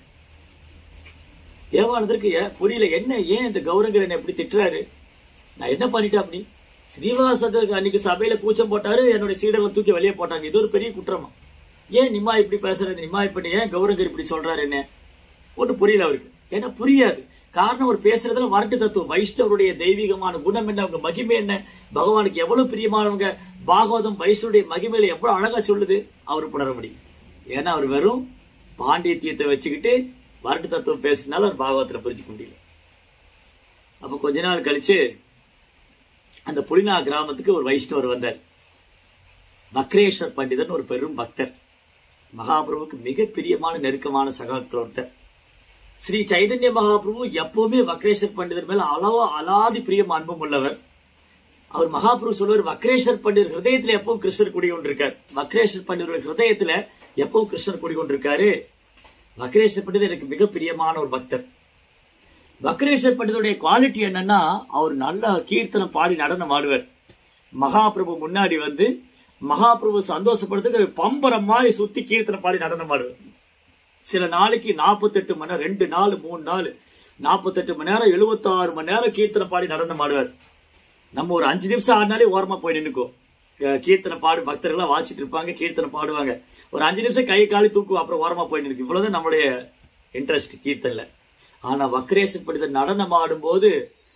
தேவானந்தருக்கு ஏன் புரியல என்ன ஏன் இந்த கௌரங்கரன் எப்படி திட்டுறாரு நான் என்ன பண்ணிட்டேன் அப்படி ஸ்ரீவாசத்துக்கு அன்னைக்கு சபையில கூச்சம் போட்டாரு என்னுடைய சீடர்களை தூக்கி வெளியே போட்டாங்க இது ஒரு பெரிய குற்றமா ஏன் நிம்மா இப்படி பேசுறது நிம்மா இப்படி ஏன் கௌரங்கர் இப்படி சொல்றாரு என்ன ஒன்றும் புரியல அவருக்கு ஏன்னா புரியாது காரணம் அவர் பேசுறதுல வரட்டு தத்துவம் வைஷ்ணவருடைய தெய்வீகமான குணம் என்ன அவங்க மகிமை என்ன பகவானுக்கு எவ்வளவு பிரியமானவங்க பாகவதம் வைஷ்ணவருடைய மகிமையில எவ்வளவு அழகா சொல்லுது அவர் புணர முடியும் ஏன்னா அவர் வெறும் பாண்டித்யத்தை வச்சுக்கிட்டு வரட்டு தத்துவம் பேசுனால அவர் பாகவத்துல புரிஞ்சுக்க முடியல அப்ப கொஞ்ச நாள் கழிச்சு அந்த புலினா கிராமத்துக்கு ஒரு வைஷ்ணவர் வந்தார் வக்ரேஸ்வர் பண்டிதன் ஒரு பெரும் பக்தர் மகாபிரபுக்கு மிக பிரியமான நெருக்கமான சகாக்கள் ஒருத்தர் ஸ்ரீ சைதன்ய மகாபிரபு எப்பவுமே வக்ரேஸ்வர் பண்டிதர் மேல அளவா அலாதி பிரியம் அன்பும் உள்ளவர் அவர் மகாபிரபு சொல்லுவார் வக்ரேஸ்வர் பண்டிதர் ஹிருதயத்துல எப்பவும் கிருஷ்ணர் குடிகொண்டிருக்கார் வக்ரேஸ்வர் பண்டிதர் ஹிருதயத்துல எப்பவும் கிருஷ்ணர் குடிகொண்டிருக்காரு வக்ரேஸ்வர் பண்டிதர் எனக்கு மிக பிரியமான ஒரு பக்தர் வக்ரேஸ்வர் பண்டிதருடைய குவாலிட்டி என்னன்னா அவர் நல்ல கீர்த்தனம் பாடி நடனம் ஆடுவார் மகாபிரபு முன்னாடி வந்து மகாபிரபு சந்தோஷப்படுத்துக்கு பம்பரம் மாதிரி சுத்தி கீர்த்தனம் பாடி நடனம் ஆடுவார் சில நாளைக்கு 48 மணி நேரம் ரெண்டு நாள் மூணு நாள் 48 மணி நேரம் 76 மணி நேரம் கீர்த்தனை பாடி நடனம் ஆடுவார் நம்ம ஒரு அஞ்சு நிமிஷம் ஆடினாலே ஓரமா போய் நின்னுக்கோ அஹ் கீர்த்தனை பாடு பக்தர்கள்லாம் வாசிட்டு இருப்பாங்க கீர்த்தனை பாடுவாங்க ஒரு அஞ்சு நிமிஷம் கை காலி தூக்கும் அப்புறம் ஓரமா போய் நிற்கு இவ்வளவுதான் நம்மளுடைய இன்ட்ரெஸ்ட் கீர்த்தன்ல ஆனா வக்ரேசன் படித்த நடனம் ஆடும்போது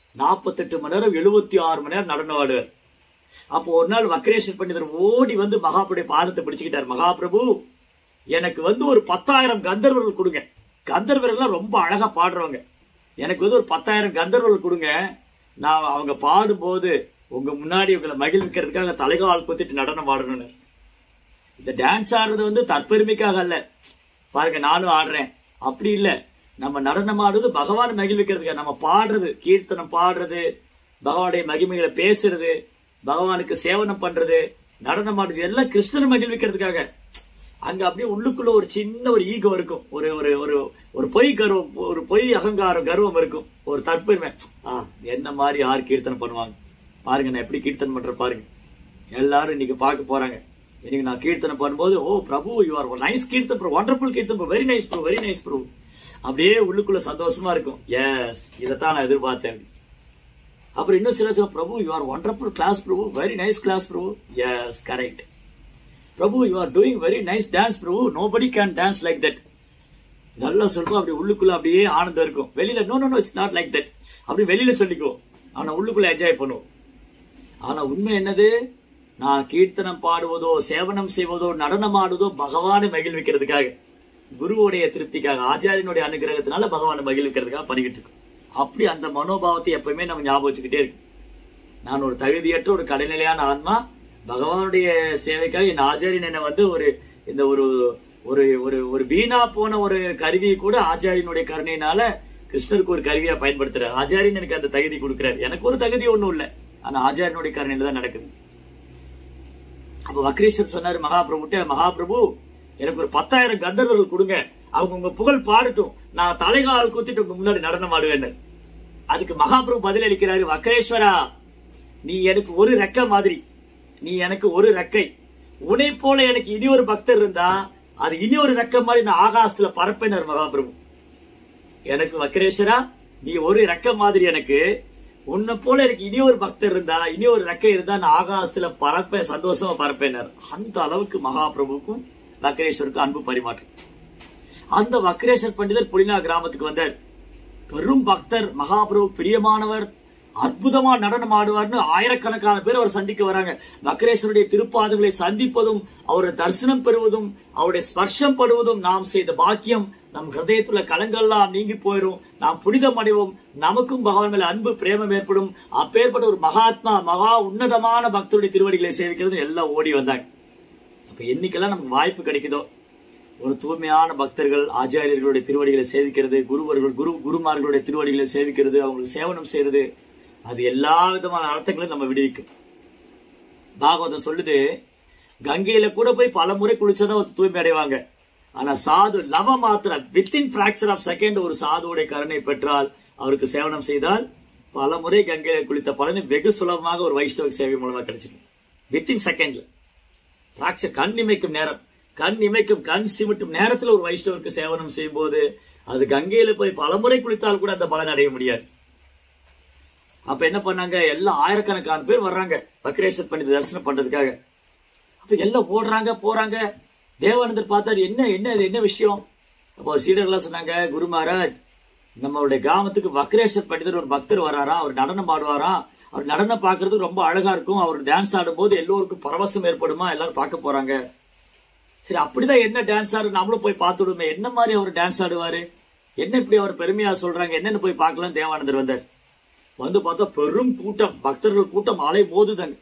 48 மணி நேரம் 76 மணி நேரம் நடனம் ஆடுவார் அப்போ ஒரு நாள் வக்ரேஸ்வர் பண்டிதர் ஓடி வந்து மகாபுடைய பாதத்தை பிடிச்சுக்கிட்டார் மகாபிரபு எனக்கு வந்து ஒரு பத்தாயிரம் கந்தர்வர்கள் கொடுங்க கந்தர்வர்கள்லாம் ரொம்ப அழகா பாடுறவங்க எனக்கு வந்து ஒரு பத்தாயிரம் கந்தர்வர்கள் கொடுங்க நான் அவங்க பாடும்போது உங்க முன்னாடி உங்களை மகிழ்விக்கிறதுக்காக தலைகால் குத்திட்டு நடனம் ஆடணும்னு இந்த டான்ஸ் ஆடுறது வந்து தற்பெருமைக்காக அல்ல பாருங்க நானும் ஆடுறேன் அப்படி இல்ல நம்ம நடனம் ஆடுறது பகவான் மகிழ்விக்கிறதுக்காக நம்ம பாடுறது கீர்த்தனம் பாடுறது பகவானுடைய மகிமைகளை பேசுறது பகவானுக்கு சேவனம் பண்றது நடனம் ஆடுறது எல்லாம் கிருஷ்ணன் மகிழ்விக்கிறதுக்காக அங்க அப்படியே உள்ளுக்குள்ள ஒரு சின்ன ஒரு ஈகோ இருக்கும் ஒரு ஒரு ஒரு ஒரு பொய் கர்வம் ஒரு பொய் அகங்காரம் கர்வம் இருக்கும் ஒரு தற்பெருமை ஆ என்ன மாதிரி யார் கீர்த்தனை பண்ணுவாங்க பாருங்க நான் எப்படி கீர்த்தனை பண்ற பாருங்க எல்லாரும் இன்னைக்கு பார்க்க போறாங்க இன்னைக்கு நான் கீர்த்தனை பண்ணும்போது oh Prabhu you are nice kirtan bro wonderful kirtan very nice bro very nice bro அப்படியே உள்ளுக்குள்ள சந்தோஷமா இருக்கும் எஸ் இதைத்தான் நான் எதிர்பார்த்தேன் அப்புறம் இன்னும் சில சொல்ல Prabhu you are wonderful class Prabhu very nice class Prabhu yes correct Prabhu you are doing very nice dance Prabhu nobody can dance like that இதெல்லாம் சொல்லுவோம் அப்படி உள்ளுக்குள்ள அப்படியே ஆனந்தம் இருக்கும் வெளியில no no no it's not like that அப்படி வெளியில சொல்லிக்குவோம் ஆனா உள்ளுக்குள்ள என்ஜாய் பண்ணுவோம் ஆனா உண்மை என்னது நான் கீர்த்தனம் பாடுவதோ சேவனம் செய்வதோ நடனம் ஆடுவதோ பகவானை மகிழ்விக்கிறதுக்காக குருவுடைய திருப்திக்காக ஆச்சாரியனுடைய அனுகிரகத்தினால பகவானை மகிழ்விக்கிறதுக்காக பண்ணிக்கிட்டு இருக்கோம் அப்படி அந்த மனோபாவத்தை எப்பவுமே நம்ம ஞாபகம் வச்சுக்கிட்டே இருக்கு நான் ஒரு தகுதியற்ற ஒரு கடைநிலையான ஆத்மா பகவானுடைய சேவைக்காக என் ஆச்சாரியன் என்ன வந்து ஒரு இந்த ஒரு ஒரு ஒரு ஒரு வீணா போன ஒரு கருவியை கூட ஆச்சாரியனுடைய கருணையினால கிருஷ்ணருக்கு ஒரு கருவியா பயன்படுத்துறாரு ஆச்சாரியன் எனக்கு அந்த தகுதி கொடுக்கிறார் எனக்கு ஒரு தகுதி ஒண்ணும் இல்ல ஆனா ஆச்சாரியனுடைய கருணையில தான் நடக்குது அப்ப வக்ரீஸ்வர் சொன்னாரு மகாபிரபுட்ட மகாபிரபு எனக்கு ஒரு பத்தாயிரம் கந்தர்வர்கள் கொடுங்க அவங்க உங்க புகழ் பாடட்டும் நான் தலைகால் குத்திட்டு உங்க முன்னாடி நடனம் ஆடுவேன் அதுக்கு மகாபிரபு பதில் அளிக்கிறாரு வக்ரேஸ்வரா நீ எனக்கு ஒரு ரெக்க மாதிரி நீ எனக்கு ஒரு ரெக்கை உன்னை போல எனக்கு இனி ஒரு பக்தர் இருந்தா அது இனி ஒரு ரெக்க மாதிரி நான் ஆகாசத்துல பரப்பேனர் மகாபிரபு எனக்கு வக்ரேஸ்வரா நீ ஒரு ரெக்க மாதிரி எனக்கு உன்னை போல எனக்கு இனி ஒரு பக்தர் இருந்தா இனி ஒரு ரெக்கை இருந்தா நான் ஆகாசத்துல பறப்பேன் சந்தோஷமா பறப்பேனர் அந்த அளவுக்கு மகாபிரபுக்கும் வக்ரேஸ்வருக்கும் அன்பு பரிமாற்றம் அந்த வக்ரேஸ்வர் பண்டிதர் புலினா கிராமத்துக்கு வந்தார் பெரும் பக்தர் மகாபிரபு பிரியமானவர் அற்புதமா நடனம் ஆடுவார்னு ஆயிரக்கணக்கான பேர் அவர் சந்திக்க வராங்க வக்ரேஸ்வருடைய திருப்பாதங்களை சந்திப்பதும் அவருடைய தரிசனம் பெறுவதும் அவருடைய ஸ்பர்ஷம் படுவதும் நாம் செய்த பாக்கியம் நம் ஹிருதயத்துல கலங்கள்லாம் நீங்கி போயிரும் நாம் புனிதம் அடைவோம் நமக்கும் பகவான் மேல அன்பு பிரேமம் ஏற்படும் அப்பேற்பட்ட ஒரு மகாத்மா மகா உன்னதமான பக்தருடைய திருவடிகளை சேவிக்கிறது எல்லாம் ஓடி வந்தாங்க அப்ப என்னைக்கெல்லாம் நமக்கு வாய்ப்பு கிடைக்குதோ ஒரு தூய்மையான பக்தர்கள் ஆச்சாரியர்களுடைய திருவடிகளை சேவிக்கிறது குருவர்கள் குரு குருமார்களுடைய திருவடிகளை சேவிக்கிறது அவங்களுக்கு சேவனம் செய்யறது அது எல்லா விதமான அர்த்தங்களையும் நம்ம விடுவிக்கும் பாகவதம் சொல்லுது கங்கையில கூட போய் பல முறை குளிச்சாதான் ஒரு தூய்மை அடைவாங்க ஆனா சாது லவ மாத்திரம் வித்தின் பிராக்சர் ஆஃப் செகண்ட் ஒரு சாதுவுடைய கருணை பெற்றால் அவருக்கு சேவனம் செய்தால் பல முறை கங்கையில குளித்த பலனை வெகு சுலபமாக ஒரு வைஷ்ணவ சேவை மூலமா கிடைச்சிடும் வித்தின் செகண்ட்ல பிராக்சர் கண் இமைக்கும் நேரம் கண் இமைக்கும் கண் சிமிட்டும் நேரத்துல ஒரு வைஷ்ணவருக்கு சேவனம் செய்யும் போது அது கங்கையில போய் பலமுறை குளித்தால் கூட அந்த பலன் அடைய முடியாது அப்ப என்ன பண்ணாங்க எல்லாம் ஆயிரக்கணக்கான பேர் வர்றாங்க வக்ரேஸ்வர் பண்டித தரிசனம் பண்றதுக்காக அப்ப எல்லாம் ஓடுறாங்க போறாங்க தேவானந்தர் பார்த்தாரு என்ன என்ன இது என்ன விஷயம் அப்போ ஒரு சீடர்கள்லாம் சொன்னாங்க குரு மகாராஜ் நம்மளுடைய கிராமத்துக்கு வக்ரேஸ்வர் பண்டிதர் ஒரு பக்தர் வராராம் அவர் நடனம் ஆடுவாராம் அவர் நடனம் பார்க்கறதுக்கு ரொம்ப அழகா இருக்கும் அவர் டான்ஸ் ஆடும்போது எல்லோருக்கும் பரவசம் ஏற்படுமா எல்லாரும் பார்க்க போறாங்க சரி அப்படிதான் என்ன டான்ஸ் ஆடு நம்மளும் போய் பார்த்துடுமே என்ன மாதிரி அவர் டான்ஸ் ஆடுவாரு என்ன இப்படி அவர் பெருமையா சொல்றாங்க என்னன்னு போய் பார்க்கலாம் தேவானந்தர் வந்தார் வந்து பார்த்தா பெரும் கூட்டம் பக்தர்கள் கூட்டம் அலை மோதுதாங்க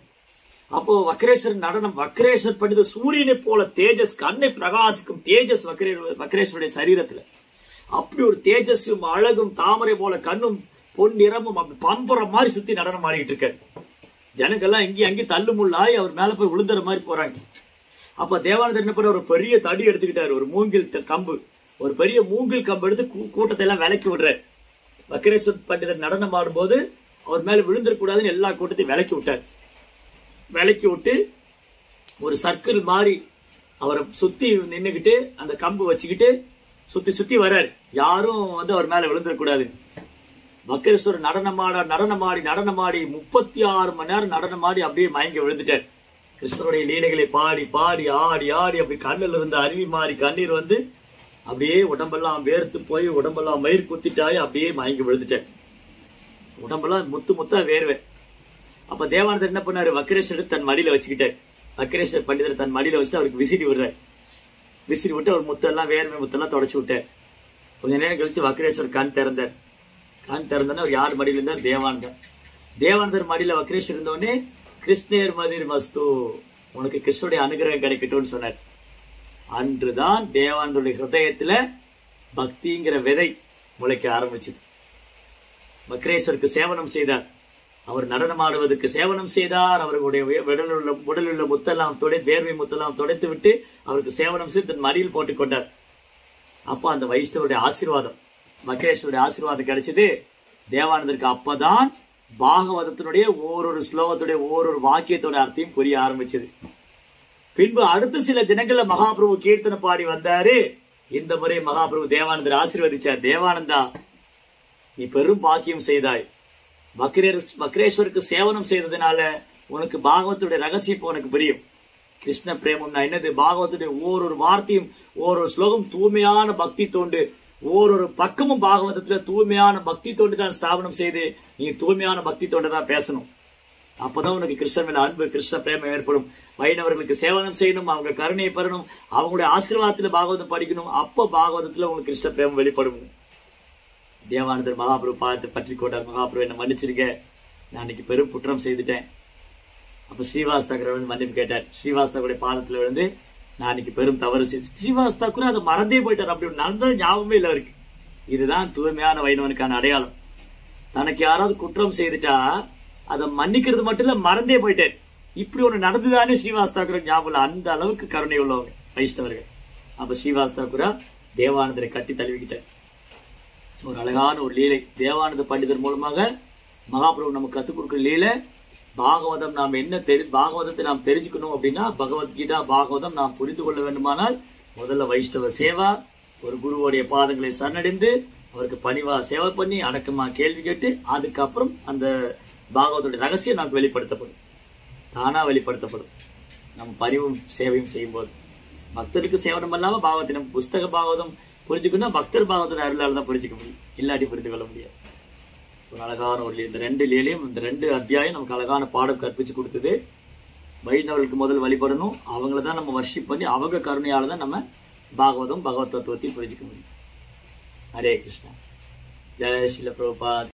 அப்போ வக்ரேஸ்வர் நடனம் வக்ரேஸ்வர் பண்ணித சூரியனை போல தேஜஸ் கண்ணை பிரகாசிக்கும் தேஜஸ் வக்ரே வக்ரேஸ்வருடைய சரீரத்துல அப்படி ஒரு தேஜஸும் அழகும் தாமரை போல கண்ணும் பொன் நிறமும் அப்படி பம்புற மாதிரி சுத்தி நடனம் ஆடிட்டு இருக்காரு ஜனங்கள்லாம் இங்கேயும் அங்கேயும் தள்ளு முள்ளாய் அவர் மேல போய் விழுந்துற மாதிரி போறாங்க அப்ப தேவானந்தர் என்ன பண்ண ஒரு பெரிய தடி எடுத்துக்கிட்டாரு ஒரு மூங்கில் த- கம்பு ஒரு பெரிய மூங்கில் கம்பு எடுத்து கூ- கூட்டத்தை எல்லாம் விலக்கி விடுறாரு வக்ரேஸ்வர் பண்டிதர் நடனம் ஆடும்போது அவர் மேல விழுந்துடக்கூடாதுன்னு எல்லா கூட்டத்தையும் விலக்கி விட்டார் விலக்கி விட்டு ஒரு சர்க்கிள் மாதிரி அவரை சுத்தி நின்னுகிட்டு அந்த கம்பு வச்சுக்கிட்டு சுத்தி சுத்தி வர்றாரு யாரும் வந்து அவர் மேல விழுந்துடக்கூடாது வக்கரேஸ்வரர் நடனமாட நடனமாடி நடனமாடி முப்பத்தி ஆறு மணி நேரம் நடனமாடி அப்படியே மயங்கி விழுந்துட்டார் கிருஷ்ணருடைய லீலைகளை பாடி பாடி ஆடி ஆடி அப்படி கண்ணுல இருந்து அருவி மாறி கண்ணீர் வந்து அப்படியே உடம்பெல்லாம் வேர்த்து போய் உடம்பெல்லாம் மயிர் குத்திட்டாய் அப்படியே மயங்கி விழுந்துட்டார் உடம்பெல்லாம் முத்து முத்தா வேர்வை அப்ப தேவானந்தர் என்ன பண்ணாரு வக்கரேஸ்வரர் தன் மடியில வச்சுக்கிட்டார் வக்கரேஸ்வர் பண்டிதர் தன் மடியில வச்சுட்டு அவருக்கு விசிறி விடுறாரு விசிறி விட்டு அவர் முத்தெல்லாம் வேர்வை முத்தெல்லாம் தொடச்சு விட்டார் கொஞ்ச நேரம் கழிச்சு வக்கரேஸ்வர் கண் திறந்தார் கண் திறந்தோடனே அவர் யார் மடியில இருந்தார் தேவானந்தர் தேவானந்தர் மடியில வக்கரேஸ்வர் இருந்தோடனே கிருஷ்ணேர் மதிர் மஸ்து உனக்கு கிருஷ்ணனுடைய அனுகிரகம் கிடைக்கட்டும்னு சொன்னார் அன்றுதான் தேவானந்தருடைய ஹிருதயத்துல பக்திங்கிற விதை முளைக்க ஆரம்பிச்சது வக்ரேஸ்வருக்கு சேவனம் செய்தார் அவர் நடனமாடுவதற்கு சேவனம் செய்தார் அவர்களுடைய உடலில் உள்ள உடலில் உள்ள முத்தெல்லாம் துடை வேர்வை முத்தெல்லாம் துடைத்து விட்டு அவருக்கு சேவனம் செய்து தன் மடியில் போட்டுக் கொண்டார் அப்போ அந்த வைஷ்ணவருடைய ஆசீர்வாதம் வக்ரேஸ்வருடைய ஆசீர்வாதம் கிடைச்சது தேவானந்தருக்கு அப்பதான் பாகவதத்தினுடைய ஓரொரு ஸ்லோகத்துடைய ஓரொரு வாக்கியத்தோட அர்த்தம் புரிய ஆரம்பிச்சது பின்பு அடுத்த சில தினங்கள்ல மகாபிரபு கீர்த்தனை பாடி வந்தாரு இந்த முறை மகாபிரபு தேவானந்தர் ஆசீர்வதிச்சார் தேவானந்தா நீ பெரும் பாக்கியம் செய்தாய் வக்ரேர் வக்ரேஸ்வருக்கு சேவனம் செய்ததுனால உனக்கு பாகவத்துடைய ரகசியம் இப்போ உனக்கு புரியும் கிருஷ்ண பிரேமம்னா என்னது பாகவத்துடைய ஓரொரு வார்த்தையும் ஓரொரு ஸ்லோகம் தூய்மையான பக்தி தோண்டு ஓரொரு பக்கமும் பாகவதத்துல தூய்மையான பக்தி தோண்டு தான் ஸ்தாபனம் செய்து நீ தூய்மையான பக்தி தோண்டு தான் பேசணும் அப்பதான் உனக்கு கிருஷ்ணன் மேல அன்பு கிருஷ்ண பிரேமம் ஏற்படும் வைணவர்களுக்கு சேவனம் செய்யணும் அவங்க கருணையை பெறணும் அவங்களுடைய ஆசீர்வாதத்துல பாகவதம் படிக்கணும் அப்ப பாகவதத்துல உங்களுக்கு கிருஷ்ண பிரேமம் வெளிப்படும் தேவானந்தர் மகாபிரபு பார்த்து பற்றி கொண்டார் மகாபிரபு என்ன மன்னிச்சிருங்க நான் இன்னைக்கு பெரும் குற்றம் செய்துட்டேன் அப்ப ஸ்ரீவாஸ் தாக்கர் வந்து மன்னிப்பு கேட்டார் ஸ்ரீவாஸ் தாக்குடைய பாதத்துல விழுந்து நான் இன்னைக்கு பெரும் தவறு செய்து ஸ்ரீவாஸ் தாக்கூர் அதை மறந்தே போயிட்டார் அப்படி ஒண்ணு நடந்தது ஞாபகமே இல்லை அவருக்கு இதுதான் தூய்மையான வைணவனுக்கான அடையாளம் தனக்கு யாராவது குற்றம் செய்துட்டா அதை மன்னிக்கிறது மட்டும் இல்ல மறந்தே போயிட்டார் இப்படி ஒண்ணு நடந்துதானே ஸ்ரீவாஸ் தாக்கூர் ஞாபகம் இல்ல. அந்த அளவுக்கு கருணை உள்ளவங்க வைஷ்ணவர்கள் அப்ப ஸ்ரீவாஸ் தாக்கூரா தேவானந்தரை கட்டி தழுவிக்கிட்டார் ஒரு அழகான ஒரு லீலை தேவானந்த பண்டிதர் மூலமாக மகாபிரபு நமக்கு கத்துக் கொடுக்கிற லீலை பாகவதம் நாம் என்ன தெரி பாகவதத்தை நாம் தெரிஞ்சுக்கணும் அப்படின்னா பகவத்கீதா பாகவதம் நாம் புரிந்து கொள்ள வேண்டுமானால் முதல்ல வைஷ்ணவ சேவா ஒரு குருவோடைய பாதங்களை சரணடைந்து அவருக்கு பணிவா சேவை பண்ணி அடக்கமா கேள்வி கேட்டு அதுக்கப்புறம் அந்த பாகவதோட ரகசியம் நமக்கு வெளிப்படுத்தப்படும் தானா வெளிப்படுத்தப்படும் நம்ம பணிவும் சேவையும் செய்யும்போது பக்தருக்கு சேவனம் இல்லாம பாகவத்தை நம்ம புஸ்தக பாகவதம் புரிஞ்சுக்கணும் பக்தர் பாகவத்தோட அருளால தான் புரிஞ்சுக்க முடியும் இல்லாட்டி புரிந்து கொள்ள முடியாது ஒரு அழகான ஒரு லீ- இந்த ரெண்டு லீலையும் இந்த ரெண்டு அத்தியாயம் நமக்கு அழகான பாடம் கற்பிச்சு கொடுத்தது வைஷ்ணவர்களுக்கு முதல் வழிபடணும் அவங்கள தான் நம்ம வர்ஷிப் பண்ணி அவங்க கருணையால தான் நம்ம பாகவதம் பகவத் தத்துவத்தையும் புரிஞ்சுக்க முடியும் ஹரே கிருஷ்ணா ஜெய ஸ்ரீல பிரபுபாத்